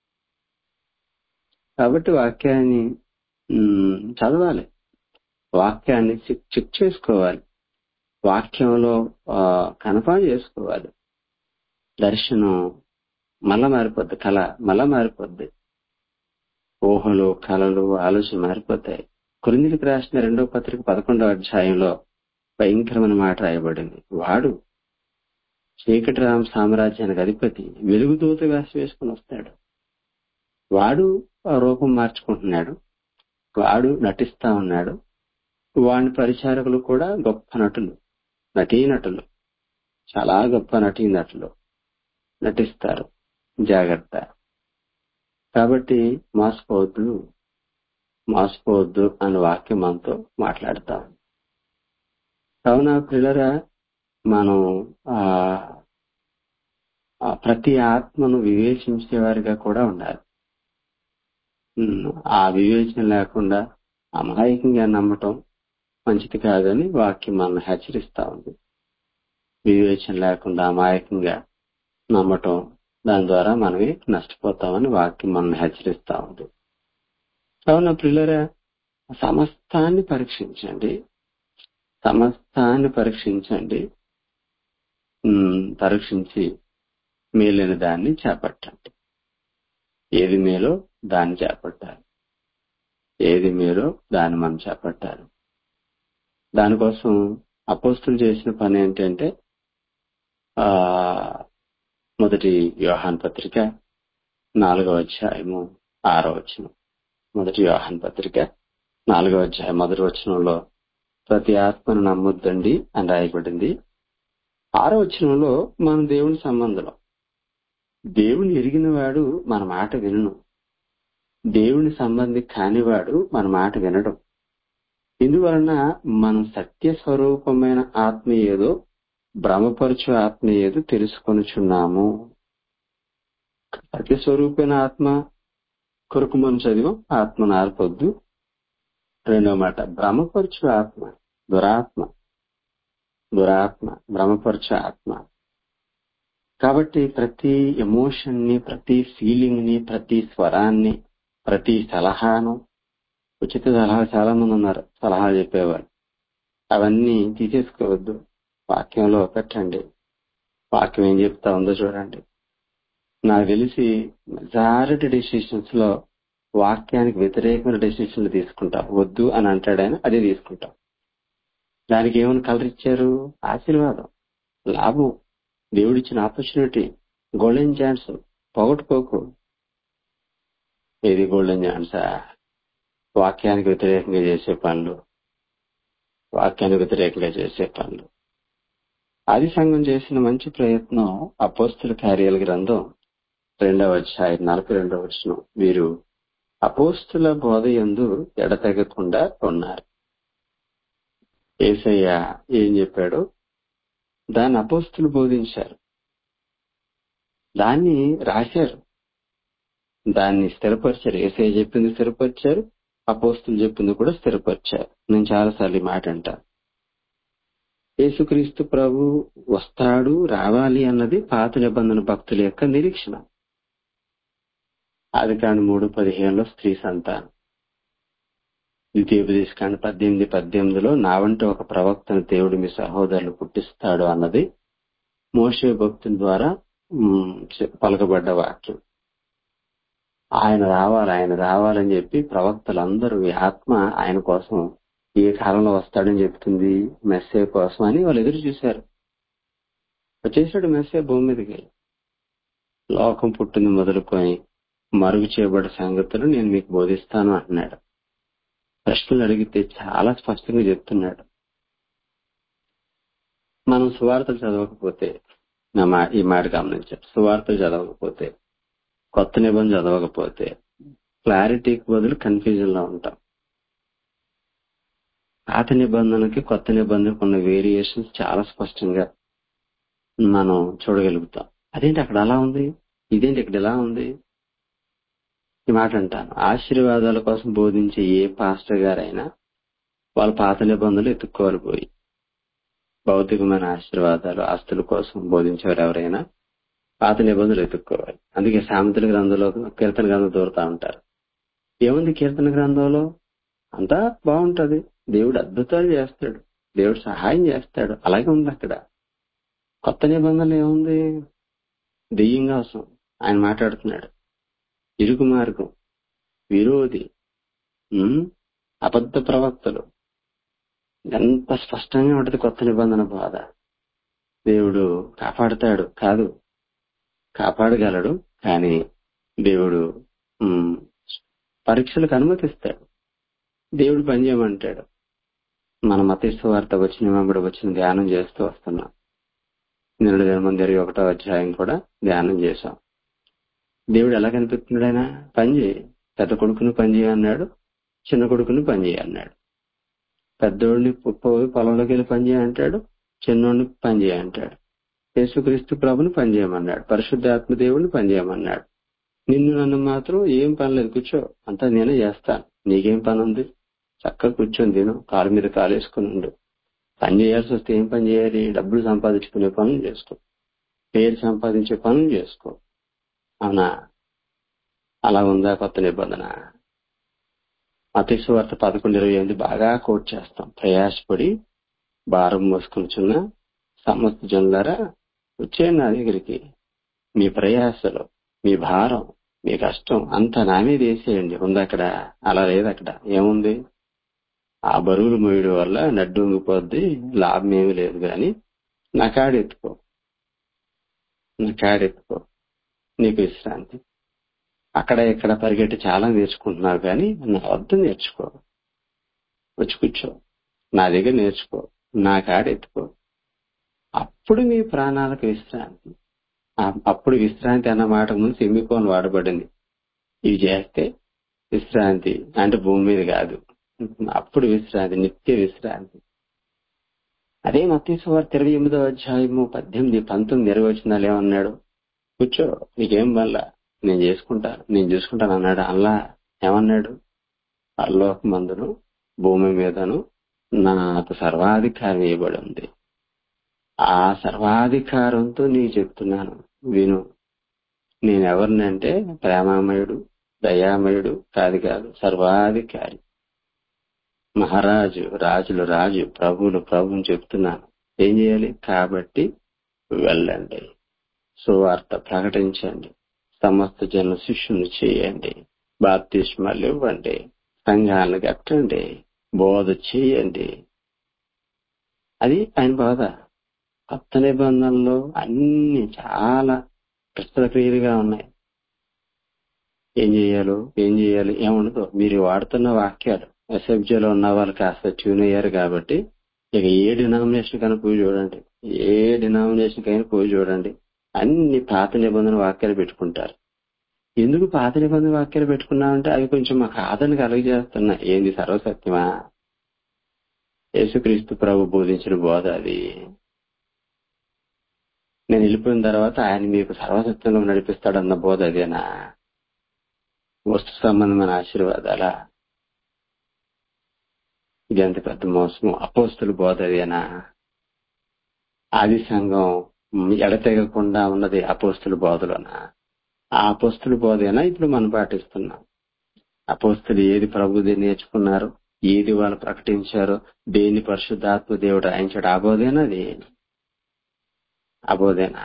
కాబట్టి వాక్యాన్ని ఉమ్, చదవాలి వాక్యాన్ని చెక్ చెక్ చేసుకోవాలి వాక్యంలో కన్ఫర్మ్ చేసుకోవాలి దర్శనం మళ్ళా మారిపోద్ది కళ మళ్ళా మారిపోద్ది ఊహలు కళలు ఆలోచన మారిపోతాయి కొరిందికి రాసిన రెండో పత్రిక పదకొండవ అధ్యాయంలో భయంకరమైన మాట రాయబడింది వాడు చీకటి రామ సామ్రాజ్యానికి అధిపతి వెలుగుదూత వేష వేసుకుని వస్తాడు వాడు ఆ రూపం మార్చుకుంటున్నాడు వాడు నటిస్తా ఉన్నాడు వాడి పరిచారకులు కూడా గొప్ప నటులు నటీనటులు చాలా గొప్ప నటీ నటులు నటిస్తారు జాగ్రత్త కాబట్టి మోసపోవద్దు మోసపోవద్దు అనే వాక్యం మనతో మాట్లాడతాం కావున పిల్లరా మనం ఆ ఆ ప్రతి ఆత్మను వివేచించేవారిగా కూడా ఉండాలి ఉమ్, ఆ వివేచన లేకుండా అమాయకంగా నమ్మటం మంచిది కాదని వాక్యం మనల్ని హెచ్చరిస్తా ఉంది వివేచన లేకుండా అమాయకంగా నమ్మటం దాని ద్వారా మనమే నష్టపోతామని వాక్యం మనల్ని హెచ్చరిస్తా ఉంది కావున పిల్లరా సమస్తాన్ని పరీక్షించండి సమస్తాన్ని పరీక్షించండి ఉమ్, పరీక్షించి మేలైన దాన్ని చేపట్టండి ఏది మేలో దాన్ని చేపట్టాలి ఏది మేలో దాన్ని మనం చేపట్టాలి దానికోసం అపోస్తులు చేసిన పని ఏంటంటే ఆ మొదటి యోహాన్ పత్రిక నాలుగవ అధ్యాయము ఆరో వచనం మొదటి యోహాన్ పత్రిక నాలుగవ అధ్యాయం మొదటి వచనంలో ప్రతి ఆత్మను నమ్మొద్దండి అని రాయబడింది ఆరో వచనంలో మన దేవుని సంబంధం దేవుని ఎరిగిన వాడు మన మాట వినను దేవుని సంబంధి కానివాడు మన మాట వినడం ఇందువలన మనం సత్య స్వరూపమైన ఆత్మ ఏదో భ్రమపరచు ఆత్మ ఏదో తెలుసుకొనుచున్నాము సత్య స్వరూపమైన ఆత్మ కొరకు మనం చదివాం ఆత్మ నార్పొద్దు రెండో మాట భ్రమపరచు ఆత్మ దురాత్మ దురాత్మ భ్రమపరచు ఆత్మ కాబట్టి ప్రతి ఎమోషన్ ని ప్రతి ఫీలింగ్ ని ప్రతి స్వరాన్ని ప్రతి సలహాను ఉచిత సలహా చాలా మంది ఉన్నారు సలహా చెప్పేవారు అవన్నీ తీసేసుకోవద్దు వాక్యంలో పెట్టండి వాక్యం ఏం చెప్తా ఉందో చూడండి నాకు తెలిసి మెజారిటీ డెసిషన్స్ లో వాక్యానికి వ్యతిరేకమైన డెసిషన్లు తీసుకుంటాం వద్దు అని అంటాడు ఆయన అదే తీసుకుంటాం దానికి ఏమైనా కలర్ ఇచ్చారు ఆశీర్వాదం లాభం దేవుడిచ్చిన ఆపర్చునిటీ గోల్డెన్ ఛాన్స్ పోగొట్టుకోకు ఏది గోల్డెన్ ఛాన్సా వాక్యానికి వ్యతిరేకంగా చేసే పనులు వాక్యానికి వ్యతిరేకంగా చేసే పనులు ఆది సంఘం చేసిన మంచి ప్రయత్నం అపోస్తుల కార్యాల గ్రంథం రెండవ అధ్యాయం నలభై రెండవ వచ్చిన వీరు అపోస్తుల బోధ యందు ఎడతెగకుండా ఉన్నారు ఏసయ్య ఏం చెప్పాడు దాన్ని అపోస్తులు బోధించారు దాన్ని రాశారు దాన్ని స్థిరపరిచారు ఏసయ్య చెప్పింది స్థిరపరిచారు అపోస్తులు చెప్పింది కూడా స్థిరపరిచారు నేను చాలాసార్లు ఈ మాట అంటా యేసుక్రీస్తు ప్రభు వస్తాడు రావాలి అన్నది పాత నిబంధన భక్తుల యొక్క నిరీక్షణ అది కాని మూడు పదిహేనులో స్త్రీ సంతానం ద్వితీయోపదేశకాండ పద్దెనిమిది పద్దెనిమిదిలో నా వంటి ఒక ప్రవక్తను దేవుడు మీ సహోదరులు పుట్టిస్తాడు అన్నది మోషే భక్తుల ద్వారా ఉమ్, చె- పలకబడ్డ వాక్యం ఆయన రావాలి ఆయన రావాలని చెప్పి ప్రవక్తలందరూ ఈ ఆత్మ ఆయన కోసం ఏ కాలంలో వస్తాడని చెప్తుంది మెస్సే కోసం అని వాళ్ళు ఎదురు చూశారు వచ్చేసాడు మెస్సే భూమి మీదకి లోకం పుట్టింది మొదలుకొని మరుగు చేయబడ్డ సంగతులు నేను మీకు బోధిస్తాను అంటున్నాడు ప్రశ్నలు అడిగితే చాలా స్పష్టంగా చెప్తున్నాడు మనం సువార్తలు చదవకపోతే నా మా ఈ మాట గమనించారు సువార్తలు చదవకపోతే కొత్త నిబంధన చదవకపోతే క్లారిటీకి బదులు కన్ఫ్యూజన్ లో ఉంటాం పాత నిబంధనకి కొత్త నిబంధనకు ఉన్న వేరియేషన్స్ చాలా స్పష్టంగా మనం చూడగలుగుతాం అదేంటి అక్కడ అలా ఉంది ఇదేంటి ఇక్కడ ఇలా ఉంది ఈ మాట అంటాను ఆశీర్వాదాల కోసం బోధించే ఏ పాస్టర్ గారైనా వాళ్ళ పాత నిబంధనలు ఎత్తుక్కోవాలి పోయి భౌతికమైన ఆశీర్వాదాలు ఆస్తుల కోసం బోధించేవారు ఎవరైనా పాత నిబంధనలు ఎత్తుక్కోవాలి అందుకే సామెతల గ్రంథంలో కీర్తన గ్రంథం దూరుతా ఉంటారు ఏముంది కీర్తన గ్రంథంలో అంతా బాగుంటది దేవుడు అద్భుతాలు చేస్తాడు దేవుడు సహాయం చేస్తాడు అలాగే ఉంది అక్కడ కొత్త నిబంధనలు ఏముంది దెయ్యంగా అవసరం ఆయన మాట్లాడుతున్నాడు ఇరుకు మార్గం విరోధి ఉమ్, అబద్ధ ప్రవక్తలు ఎంత స్పష్టంగా ఉంటది కొత్త నిబంధన బాధ దేవుడు కాపాడుతాడు కాదు కాపాడగలడు కానీ దేవుడు ఉమ్, పరీక్షలకు అనుమతిస్తాడు దేవుడు పని చేయమంటాడు మన మతేశ్వ వార్త వచ్చిన వెంబడి వచ్చిన ధ్యానం చేస్తూ వస్తున్నాం నిన్నటి దినం జరిగి ఒకటో అధ్యాయం కూడా ధ్యానం చేశాం దేవుడు ఎలా కనిపిస్తున్నాడు ఆయన పని చేయి పెద్ద కొడుకుని పని చేయి అన్నాడు చిన్న కొడుకుని పని చేయి అన్నాడు పెద్దోడిని పోయి పొలంలోకి వెళ్ళి పని చేయి అంటాడు చిన్నోడిని పని చేయి అంటాడు యేసుక్రీస్తు ప్రభుని పని చేయమన్నాడు పరిశుద్ధాత్మ దేవుడిని పని చేయమన్నాడు నిన్ను నన్ను మాత్రం ఏం పని లేదు కూర్చో అంతా నేనే చేస్తాను నీకేం పని ఉంది చక్కగా కూర్చొని తిను కాలు మీద కాలు వేసుకుని ఉండు పని చేయాల్సి వస్తే ఏం పని చేయాలి డబ్బులు సంపాదించుకునే పనులు చేసుకో పేరు సంపాదించే పనులు చేసుకో అవునా అలా ఉందా కొత్త నిబంధన అతిశ వార్త పదకొండు ఇరవై ఎనిమిది బాగా కోట్ చేస్తాం ప్రయాసపడి భారం మోసుకుంటున్న సమస్త జనులారా వచ్చేయండి నా దగ్గరికి మీ ప్రయాసలు మీ భారం మీ కష్టం అంతా నా మీద వేసేయండి ఉంది అక్కడ అలా లేదు అక్కడ ఏముంది ఆ బరువులు మోయడం వల్ల నడ్డు ఉంగిపోద్ది లాభం ఏమీ లేదు కానీ నా కాడెత్తుకో నా కాడెత్తుకో నీకు విశ్రాంతి అక్కడ ఇక్కడ పరిగెట్టి చాలా నేర్చుకుంటున్నావు కానీ నా వద్ద నేర్చుకో వచ్చి కూర్చో నా దగ్గర నేర్చుకో నా కాడెత్తుకో అప్పుడు మీ ప్రాణాలకు విశ్రాంతి ఆ- అప్పుడు విశ్రాంతి అన్న మాట ముందు సెమికోన్ వాడబడింది ఇవి చేస్తే విశ్రాంతి అంటే భూమి మీద కాదు అప్పుడు విశ్రాంతి నిత్య విశ్రాంతి అదే మతీశ్వర్ ఇరవై ఎనిమిదో అధ్యాయము పద్దెనిమిది పంతొమ్మిది ఇరవై వచ్చినాలు ఏమన్నాడు కూర్చో నీకేం వల్ల నేను చేసుకుంటాను నేను చూసుకుంటాను అన్నాడు అల్లా ఏమన్నాడు పరలోక మందును భూమి మీదను నాకు సర్వాధికారం ఇవ్వబడి ఉంది ఆ సర్వాధికారంతో నీకు చెప్తున్నాను విను నేనెవరినంటే ప్రేమామయుడు దయామయుడు కాదు కాదు సర్వాధికారి మహారాజు రాజులు రాజు ప్రభువులు ప్రభుని చెప్తున్నాను ఏం చేయాలి కాబట్టి వెళ్ళండి సువార్త ప్రకటించండి సమస్త జన శిష్యుని చేయండి బాప్తిష్మాలు ఇవ్వండి సంఘాలను కట్టండి బోధ చేయండి అది ఆయన బోధ కొత్త నిబంధనలో అన్ని చాలా క్రిస్టల్ క్లియర్ గా ఉన్నాయి ఏం చేయాలో ఏం చేయాలి ఏముండదు మీరు వాడుతున్న వాక్యాలు ఎస్ఎఫ్జీలో ఉన్న వాళ్ళు కాస్త ట్యూన్ అయ్యారు కాబట్టి ఇక ఏ డినామినేషన్ కైనా పోయి చూడండి ఏ డినామినేషన్ కైనా పోయి చూడండి అన్ని పాత నిబంధన వాక్యాలు పెట్టుకుంటారు ఎందుకు పాత నిబంధన వాక్యాలు పెట్టుకున్నామంటే అవి కొంచెం మాకు ఆదరణ కలుగజేస్తున్నాయి ఏంది సర్వసత్యమా యేసుక్రీస్తు ప్రభు బోధించిన బోధ అది నేను వెళ్ళిపోయిన తర్వాత ఆయన మీకు సర్వసత్యంలో నడిపిస్తాడన్న బోధ అదేనా వస్తు సంబంధమైన ఆశీర్వాదాలా ఇది ఎంత పెద్ద మోసము అపోస్తుల బోధ అదేనా ఆది సంఘం ఎడతెగకుండా ఉన్నది అపోస్తుల బోధలోనా ఆ అపోస్తుల బోధేనా ఇప్పుడు మనం పాటిస్తున్నాం అపోస్తులు ఏది ప్రభుది నేర్చుకున్నారు ఏది వాళ్ళు ప్రకటించారో దేని పరిశుద్ధాత్మ దేవుడు రాయించాడు ఆ బోధేనా అది ఆ బోధేనా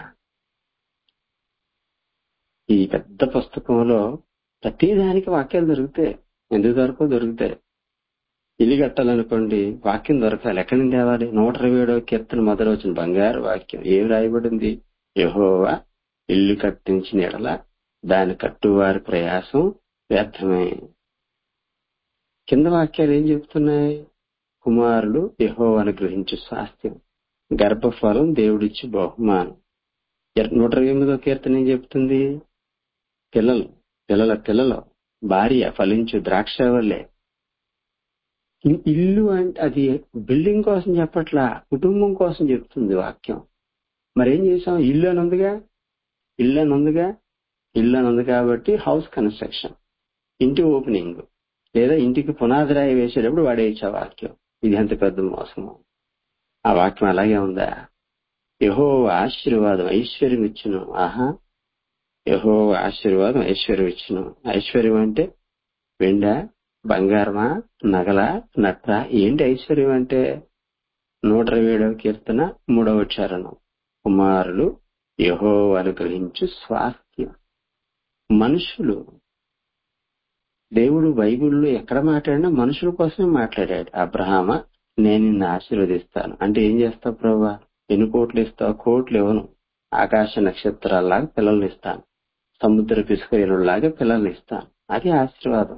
ఈ పెద్ద పుస్తకంలో ప్రతిదానికి వాక్యాలు దొరుకుతాయి ఎందుకు దొరకవు దొరుకుతాయి ఇల్లు కట్టాలనుకోండి వాక్యం దొరకాలి ఎక్కడి నుంచి తేవాలి నూట ఇరవై ఏడవ కీర్తన మొదలు వచ్చిన బంగారు వాక్యం ఏం రాయబడింది యహోవా ఇల్లు కట్టించిన ఎడల దాని కట్టువారి ప్రయాసం వ్యర్థమే కింద వాక్యాలు ఏం చెప్తున్నాయి కుమారుడు యహోవాను గ్రహించు స్వాస్థ్యం గర్భఫలం దేవుడిచ్చి బహుమానం ఎర్- నూట ఇరవై ఎనిమిదో కీర్తన ఏం చెప్తుంది పిల్లలు పిల్లల పిల్లలు భార్య ఫలించు ద్రాక్ష వల్లే ఇ- ఇల్లు అంటే అది బిల్డింగ్ కోసం చెప్పట్లా కుటుంబం కోసం చెప్తుంది వాక్యం మరేం చేసాం ఇల్లు అని ఉందిగా ఇల్లు అని ఉందిగా ఇల్లు అని ఉంది కాబట్టి హౌస్ కన్స్ట్రక్షన్ ఇంటి ఓపెనింగ్ లేదా ఇంటికి పునాది రాయి వేసేటప్పుడు వాడేయచ్చు ఆ వాక్యం ఇది ఎంత పెద్ద మోసము ఆ వాక్యం అలాగే ఉందా యహో ఆశీర్వాదం ఐశ్వర్యం ఇచ్చును ఆహా యహో ఆశీర్వాదం ఐశ్వర్యం ఇచ్చును ఐశ్వర్యం అంటే వెండ బంగారమా నగల నట్ర ఏంటి ఐశ్వర్యం అంటే నూట ఇరవై ఏడవ కీర్తన మూడవ చరణం కుమారులు యహో అనుగ్రహించు స్వాస్థ్యం మనుషులు దేవుడు బైబిల్లో ఎక్కడ మాట్లాడినా మనుషుల కోసమే మాట్లాడాడు అబ్రహామ నేను నిన్ను ఆశీర్వదిస్తాను అంటే ఏం చేస్తావు ప్రభా ఎన్ని కోట్లు ఇస్తావు కోట్లు ఇవ్వను ఆకాశ నక్షత్రాల్లాగా పిల్లల్ని ఇస్తాను సముద్ర పిసుకరీనులాగా పిల్లల్ని ఇస్తాను అది ఆశీర్వాదం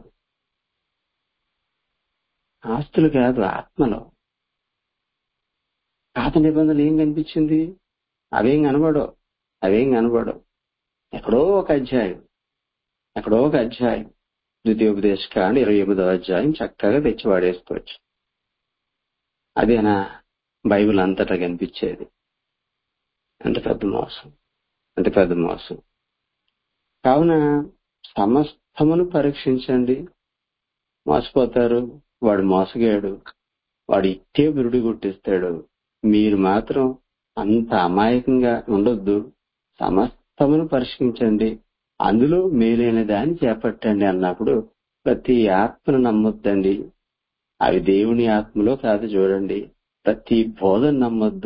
ఆస్తులు కాదు ఆత్మలో పాత నిబంధనలు ఏం కనిపించింది అవేం కనబడవు అవేం కనబడవు ఎక్కడో ఒక అధ్యాయం ఎక్కడో ఒక అధ్యాయం ద్వితీయోపదేశ కాండ ఇరవై ఎనిమిదో అధ్యాయం చక్కగా తెచ్చి వాడేసుకోవచ్చు అదేనా బైబిల్ అంతటా కనిపించేది అంత పెద్ద మోసం అంత పెద్ద మోసం కావున సమస్తమును పరీక్షించండి మోసపోతారు వాడు మోసగాడు వాడు ఇట్టే బిరుడు గుట్టిస్తాడు మీరు మాత్రం అంత అమాయకంగా ఉండొద్దు సమస్తమును పరీక్షించండి అందులో మేలైన దాన్ని చేపట్టండి అన్నప్పుడు ప్రతి ఆత్మను నమ్మొద్దండి అవి దేవుని ఆత్మలో కాదు చూడండి ప్రతి బోధన నమ్మొద్దు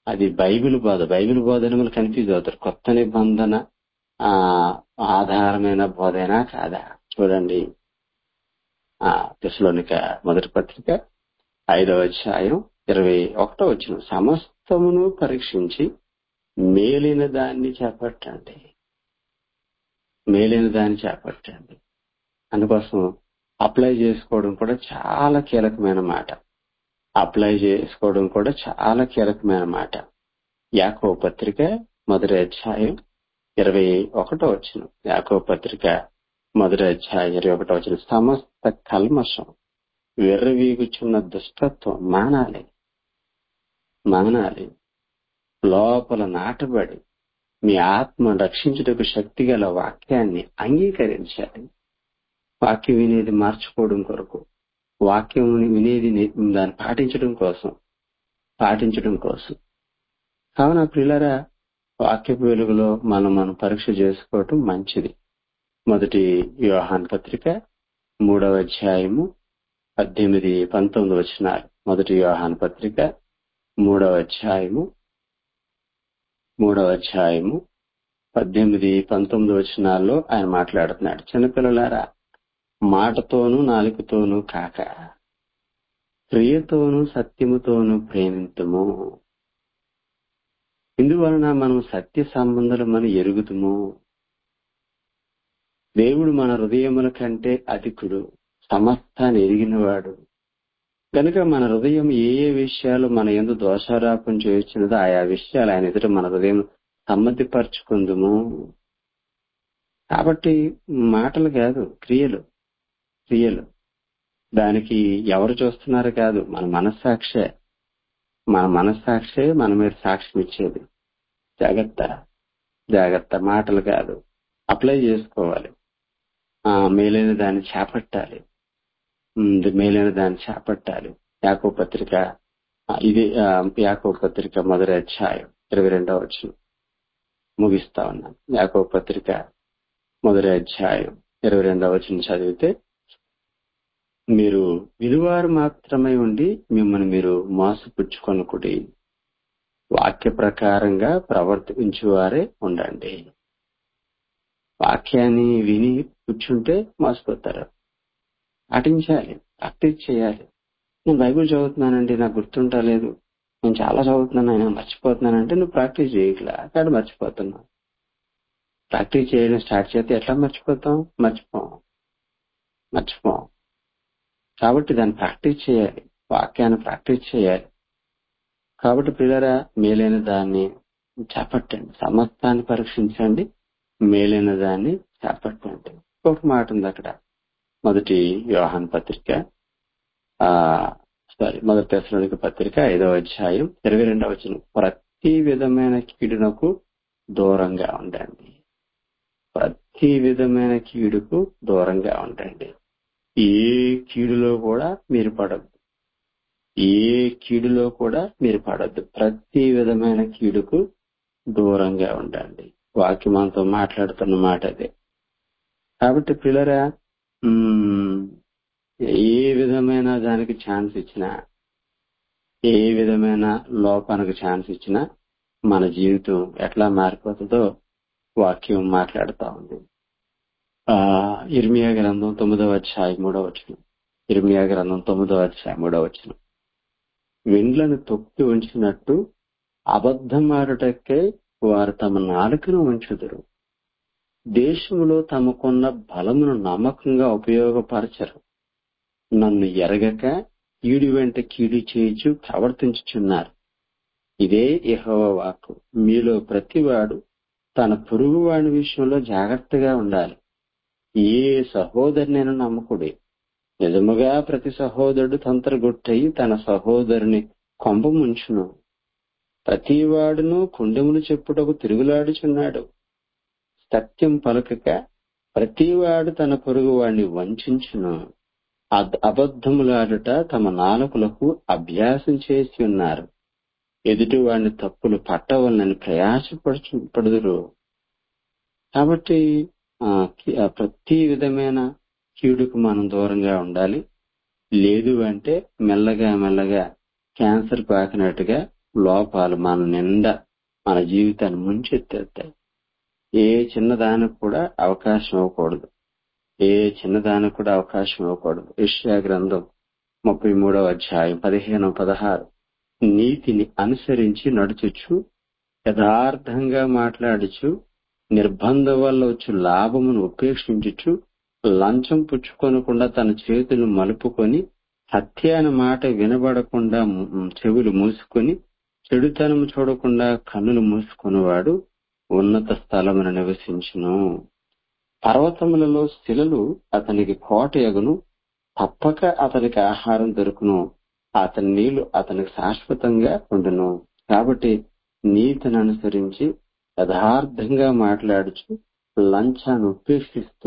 అది బైబిల్ బోధ బైబిల్ బోధ అని మనకు కన్ఫ్యూజ్ అవుతారు కొత్త నిబంధన ఆ ఆధారమైన బోధైనా కాదా చూడండి ఆ దశలోనిక మొదటి పత్రిక ఐదవ అధ్యాయం ఇరవై ఒకటో వచ్చిన సమస్తమును పరీక్షించి మేలిన దాన్ని చేపట్టండి మేలైన దాన్ని చేపట్టండి అందుకోసం అప్లై చేసుకోవడం కూడా చాలా కీలకమైన మాట అప్లై చేసుకోవడం కూడా చాలా కీలకమైన మాట యాకో పత్రిక మొదటి అధ్యాయం ఇరవై ఒకటో వచ్చిన యాకో పత్రిక మొదటి అధ్యాయం ఇరవై ఒకటో వచ్చిన సమస్త కల్మషం విర్రవీగుచున్న దుష్టత్వం మానాలి మానాలి లోపల నాటబడి మీ ఆత్మ రక్షించుటకు శక్తి గల వాక్యాన్ని అంగీకరించాలి వాక్యం వినేది మార్చుకోవడం కొరకు వాక్యం వినేది నే- దాన్ని పాటించడం కోసం పాటించడం కోసం కావున ప్రియులరా వాక్యపు వెలుగులో మనం మనం పరీక్ష చేసుకోవటం మంచిది మొదటి వ్యవహాన్ పత్రిక మూడవ అధ్యాయము పద్దెనిమిది పంతొమ్మిది వచనాలు మొదటి వ్యవహాన్ పత్రిక మూడవ అధ్యాయము మూడవ అధ్యాయము పద్దెనిమిది పంతొమ్మిది వచనాల్లో ఆయన మాట్లాడుతున్నాడు చిన్నపిల్లలారా మాటతోనూ నాలుకతోనూ కాక క్రియతోనూ సత్యముతోనూ ప్రేమింతుము ఇందువలన మనం సత్య సంబంధులమని ఎరుగుతుము దేవుడు మన హృదయముల కంటే అధికుడు సమస్తాన్ని ఎరిగినవాడు కనుక మన హృదయం ఏ ఏ విషయాలు మన ఎందు దోషారోపణ చేయించినదో ఆయా విషయాలు ఆయన ఎదుట మన హృదయం సమ్మతిపరచుకుందుము కాబట్టి మాటలు కాదు క్రియలు క్రియలు దానికి ఎవరు చూస్తున్నారు కాదు మన మనస్సాక్షే మన మనస్సాక్షే మన మీద సాక్ష్యం ఇచ్చేది జాగ్రత్త జాగ్రత్త మాటలు కాదు అప్లై చేసుకోవాలి ఆ మేలైన దాన్ని చేపట్టాలి ఉమ్, మేలైన దాన్ని చేపట్టాలి యాకో పత్రిక ఆ, ఇది ఆ, యాకో పత్రిక మొదటి అధ్యాయం ఇరవై రెండవ వచ్చిన ముగిస్తా ఉన్నాను యాకో పత్రిక మొదటి అధ్యాయం ఇరవై రెండవ వచ్చిన చదివితే మీరు విలువారు మాత్రమే ఉండి మిమ్మల్ని మీరు మోసపుచ్చుకొనకుడి వాక్య ప్రకారంగా ప్రవర్తించువారే ఉండండి వాక్యాన్ని విని కూర్చుంటే మోసపోతారు పాటించాలి ప్రాక్టీస్ చేయాలి నేను బైబిల్ చదువుతున్నానండి నాకు గుర్తుంటలేదు నేను చాలా చదువుతున్నాను ఆయన మర్చిపోతున్నానంటే నువ్వు ప్రాక్టీస్ చేయట్లా అక్కడ మర్చిపోతున్నావు ప్రాక్టీస్ చేయడం స్టార్ట్ చేస్తే ఎట్లా మర్చిపోతాం మర్చిపోం మర్చిపోం కాబట్టి దాన్ని ప్రాక్టీస్ చేయాలి వాక్యాన్ని ప్రాక్టీస్ చేయాలి కాబట్టి పిల్లరా మేలైన దాన్ని చేపట్టండి సమస్తాన్ని పరీక్షించండి మేలైన దాన్ని చేపట్టండి ఒక మాట ఉంది అక్కడ మొదటి వ్యవహాన్ పత్రిక ఆ సారీ మొదటి దశలోనికి పత్రిక ఐదవ అధ్యాయం ఇరవై రెండవ వచనం ప్రతి విధమైన కీడునకు దూరంగా ఉండండి ప్రతి విధమైన కీడుకు దూరంగా ఉండండి ఏ కీడులో కూడా మీరు పడద్దు ఏ కీడులో కూడా మీరు పడద్దు ప్రతి విధమైన కీడుకు దూరంగా ఉండండి వాక్యం మనతో మాట్లాడుతున్న మాట అదే కాబట్టి పిల్లరా మ్మ్, ఏ విధమైన దానికి ఛాన్స్ ఇచ్చినా ఏ విధమైన లోపానికి ఛాన్స్ ఇచ్చినా మన జీవితం ఎట్లా మారిపోతుందో వాక్యం మాట్లాడుతా ఉంది ఆ ఇర్మియా గ్రంథం తొమ్మిదవ అధ్యాయం మూడవ వచనం ఇర్మియా గ్రంథం తొమ్మిదవ అధ్యాయం మూడవ వచనం వెండ్లను తొక్కి ఉంచినట్టు అబద్ధమాడుటకే వారు తమ నాలుకను ఉంచుదురు దేశంలో తమకున్న బలమును నమ్మకంగా ఉపయోగపరచరు నన్ను ఎరగక కీడు వెంట కీడు చేయించు ప్రవర్తించుచున్నారు ఇదే యెహోవా వాక్కు మీలో ప్రతివాడు తన పొరుగువాడి విషయంలో జాగ్రత్తగా ఉండాలి ఏ సహోదరునైనా నమ్మకుడి నిజముగా ప్రతి సహోదరుడు తంత్రగొట్టయి తన సహోదరుని కొంప ముంచును ప్రతివాడును కుండెములు చెప్పుటకు తిరుగులాడుచున్నాడు సత్యం పలకక ప్రతివాడు తన పొరుగువాడిని వంచును అబద్ధములాడుట తమ నాలుకలకు అభ్యాసం చేసి ఉన్నారు ఎదుటి వాడిని తప్పులు పట్టవలనని ప్రయాసపడుచు పడుదురు కాబట్టి ఆ, కి- ఆ, ప్రతి విధమైన కీడుకు మనం దూరంగా ఉండాలి లేదు అంటే మెల్లగా మెల్లగా క్యాన్సర్ పాకినట్టుగా లోపాలు మన నిండా మన జీవితాన్ని ముంచెత్తేస్తాయి ఏ చిన్నదానికి కూడా అవకాశం ఇవ్వకూడదు ఏ చిన్నదానికి కూడా అవకాశం ఇవ్వకూడదు ఇష్యా గ్రంథం ముప్పై మూడవ అధ్యాయం పదిహేను పదహారు నీతిని అనుసరించి నడుచుచు యథార్థంగా మాట్లాడుచు నిర్బంధం వల్ల వచ్చు లాభమును ఉపేక్షించుచు లంచం పుచ్చుకొనకుండా తన చేతులు మలుపుకొని హత్య అనే మాట వినబడకుండా ము- చెవులు మూసుకొని చెడుతనం చూడకుండా కన్నులు మూసుకునేవాడు ఉన్నత స్థలమున నివసించును పర్వతములలో శిలలు అతనికి కోట ఎగును తప్పక అతనికి ఆహారం దొరుకును అతని నీళ్లు అతనికి శాశ్వతంగా ఉండును కాబట్టి నీతిని అనుసరించి యథార్థంగా మాట్లాడుచు లంచాన్ని ఉపేక్షిస్తూ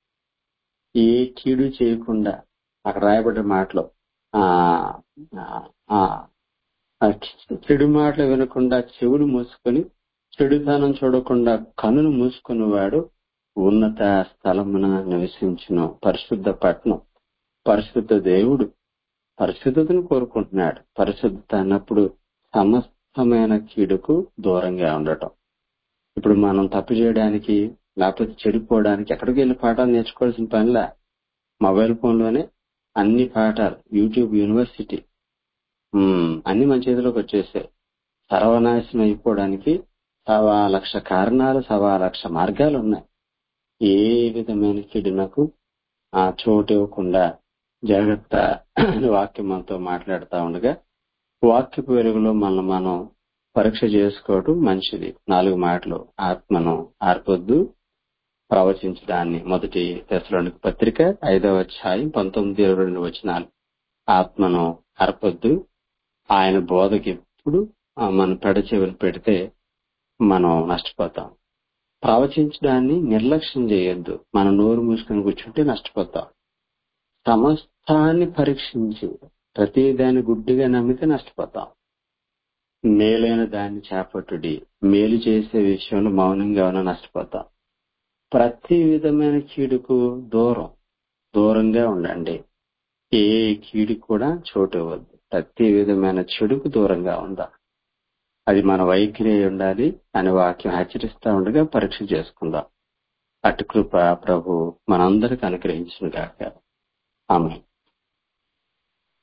ఏ కీడు చేయకుండా అక్కడ రాయబడ్డ మాటలో ఆ ఆ, ఆ, ఆ చెడు మాటలు వినకుండా చెవులు మూసుకొని చెడుతనం చూడకుండా కనులు మూసుకున్నవాడు ఉన్నత స్థలమున నివసించును పరిశుద్ధ పట్నం పరిశుద్ధ దేవుడు పరిశుద్ధతను కోరుకుంటున్నాడు పరిశుద్ధత అన్నప్పుడు సమస్తమైన కీడుకు దూరంగా ఉండటం ఇప్పుడు మనం తప్పు చేయడానికి లేకపోతే చెడిపోవడానికి ఎక్కడికి వెళ్ళి పాఠాలు నేర్చుకోవాల్సిన పనిలా మొబైల్ ఫోన్ లోనే అన్ని పాఠాలు యూట్యూబ్ యూనివర్సిటీ ఉమ్, అన్ని మన చేతిలోకి వచ్చేసాయి సర్వనాశనం అయిపోవడానికి సవా లక్ష కారణాలు సవా లక్ష మార్గాలు ఉన్నాయి ఏ విధమైన కీడునకు ఆ చోటు ఇవ్వకుండా జాగ్రత్త అని వాక్యం మనతో మాట్లాడుతూ ఉండగా వాక్యపు వెలుగులో మనం మనం పరీక్ష చేసుకోవడం మంచిది నాలుగు మాటలు ఆత్మను ఆర్పొద్దు ప్రవచించడాన్ని మొదటి దశలోనికి పత్రిక ఐదవ అధ్యాయం పంతొమ్మిది ఇరవై రెండు వచనాలు ఆత్మను అర్పొద్దు ఆయన బోధకి ఎప్పుడు ఆ, మన పెడచెవిని పెడితే మనం నష్టపోతాం ప్రవచించడాన్ని నిర్లక్ష్యం చేయొద్దు మనం నోరు మూసుకొని కూర్చుంటే నష్టపోతాం సమస్తాన్ని పరీక్షించి ప్రతిదాన్ని గుడ్డిగా నమ్మితే నష్టపోతాం మేలైన దాన్ని చేపట్టుడి మేలు చేసే విషయంలో మౌనంగా ఉన్న నష్టపోతాం ప్రతి విధమైన కీడుకు దూరం దూరంగా ఉండండి ఏ కీడు కూడా చోటు ఇవ్వద్దు ప్రతి విధమైన చెడుకు దూరంగా ఉందా అది మన వైఖరి అయి ఉండాలి అని వాక్యం హెచ్చరిస్తా ఉండగా పరీక్ష చేసుకుందాం అటు కృప ప్రభు మనందరికి అనుగ్రహించిన గాక ఆమె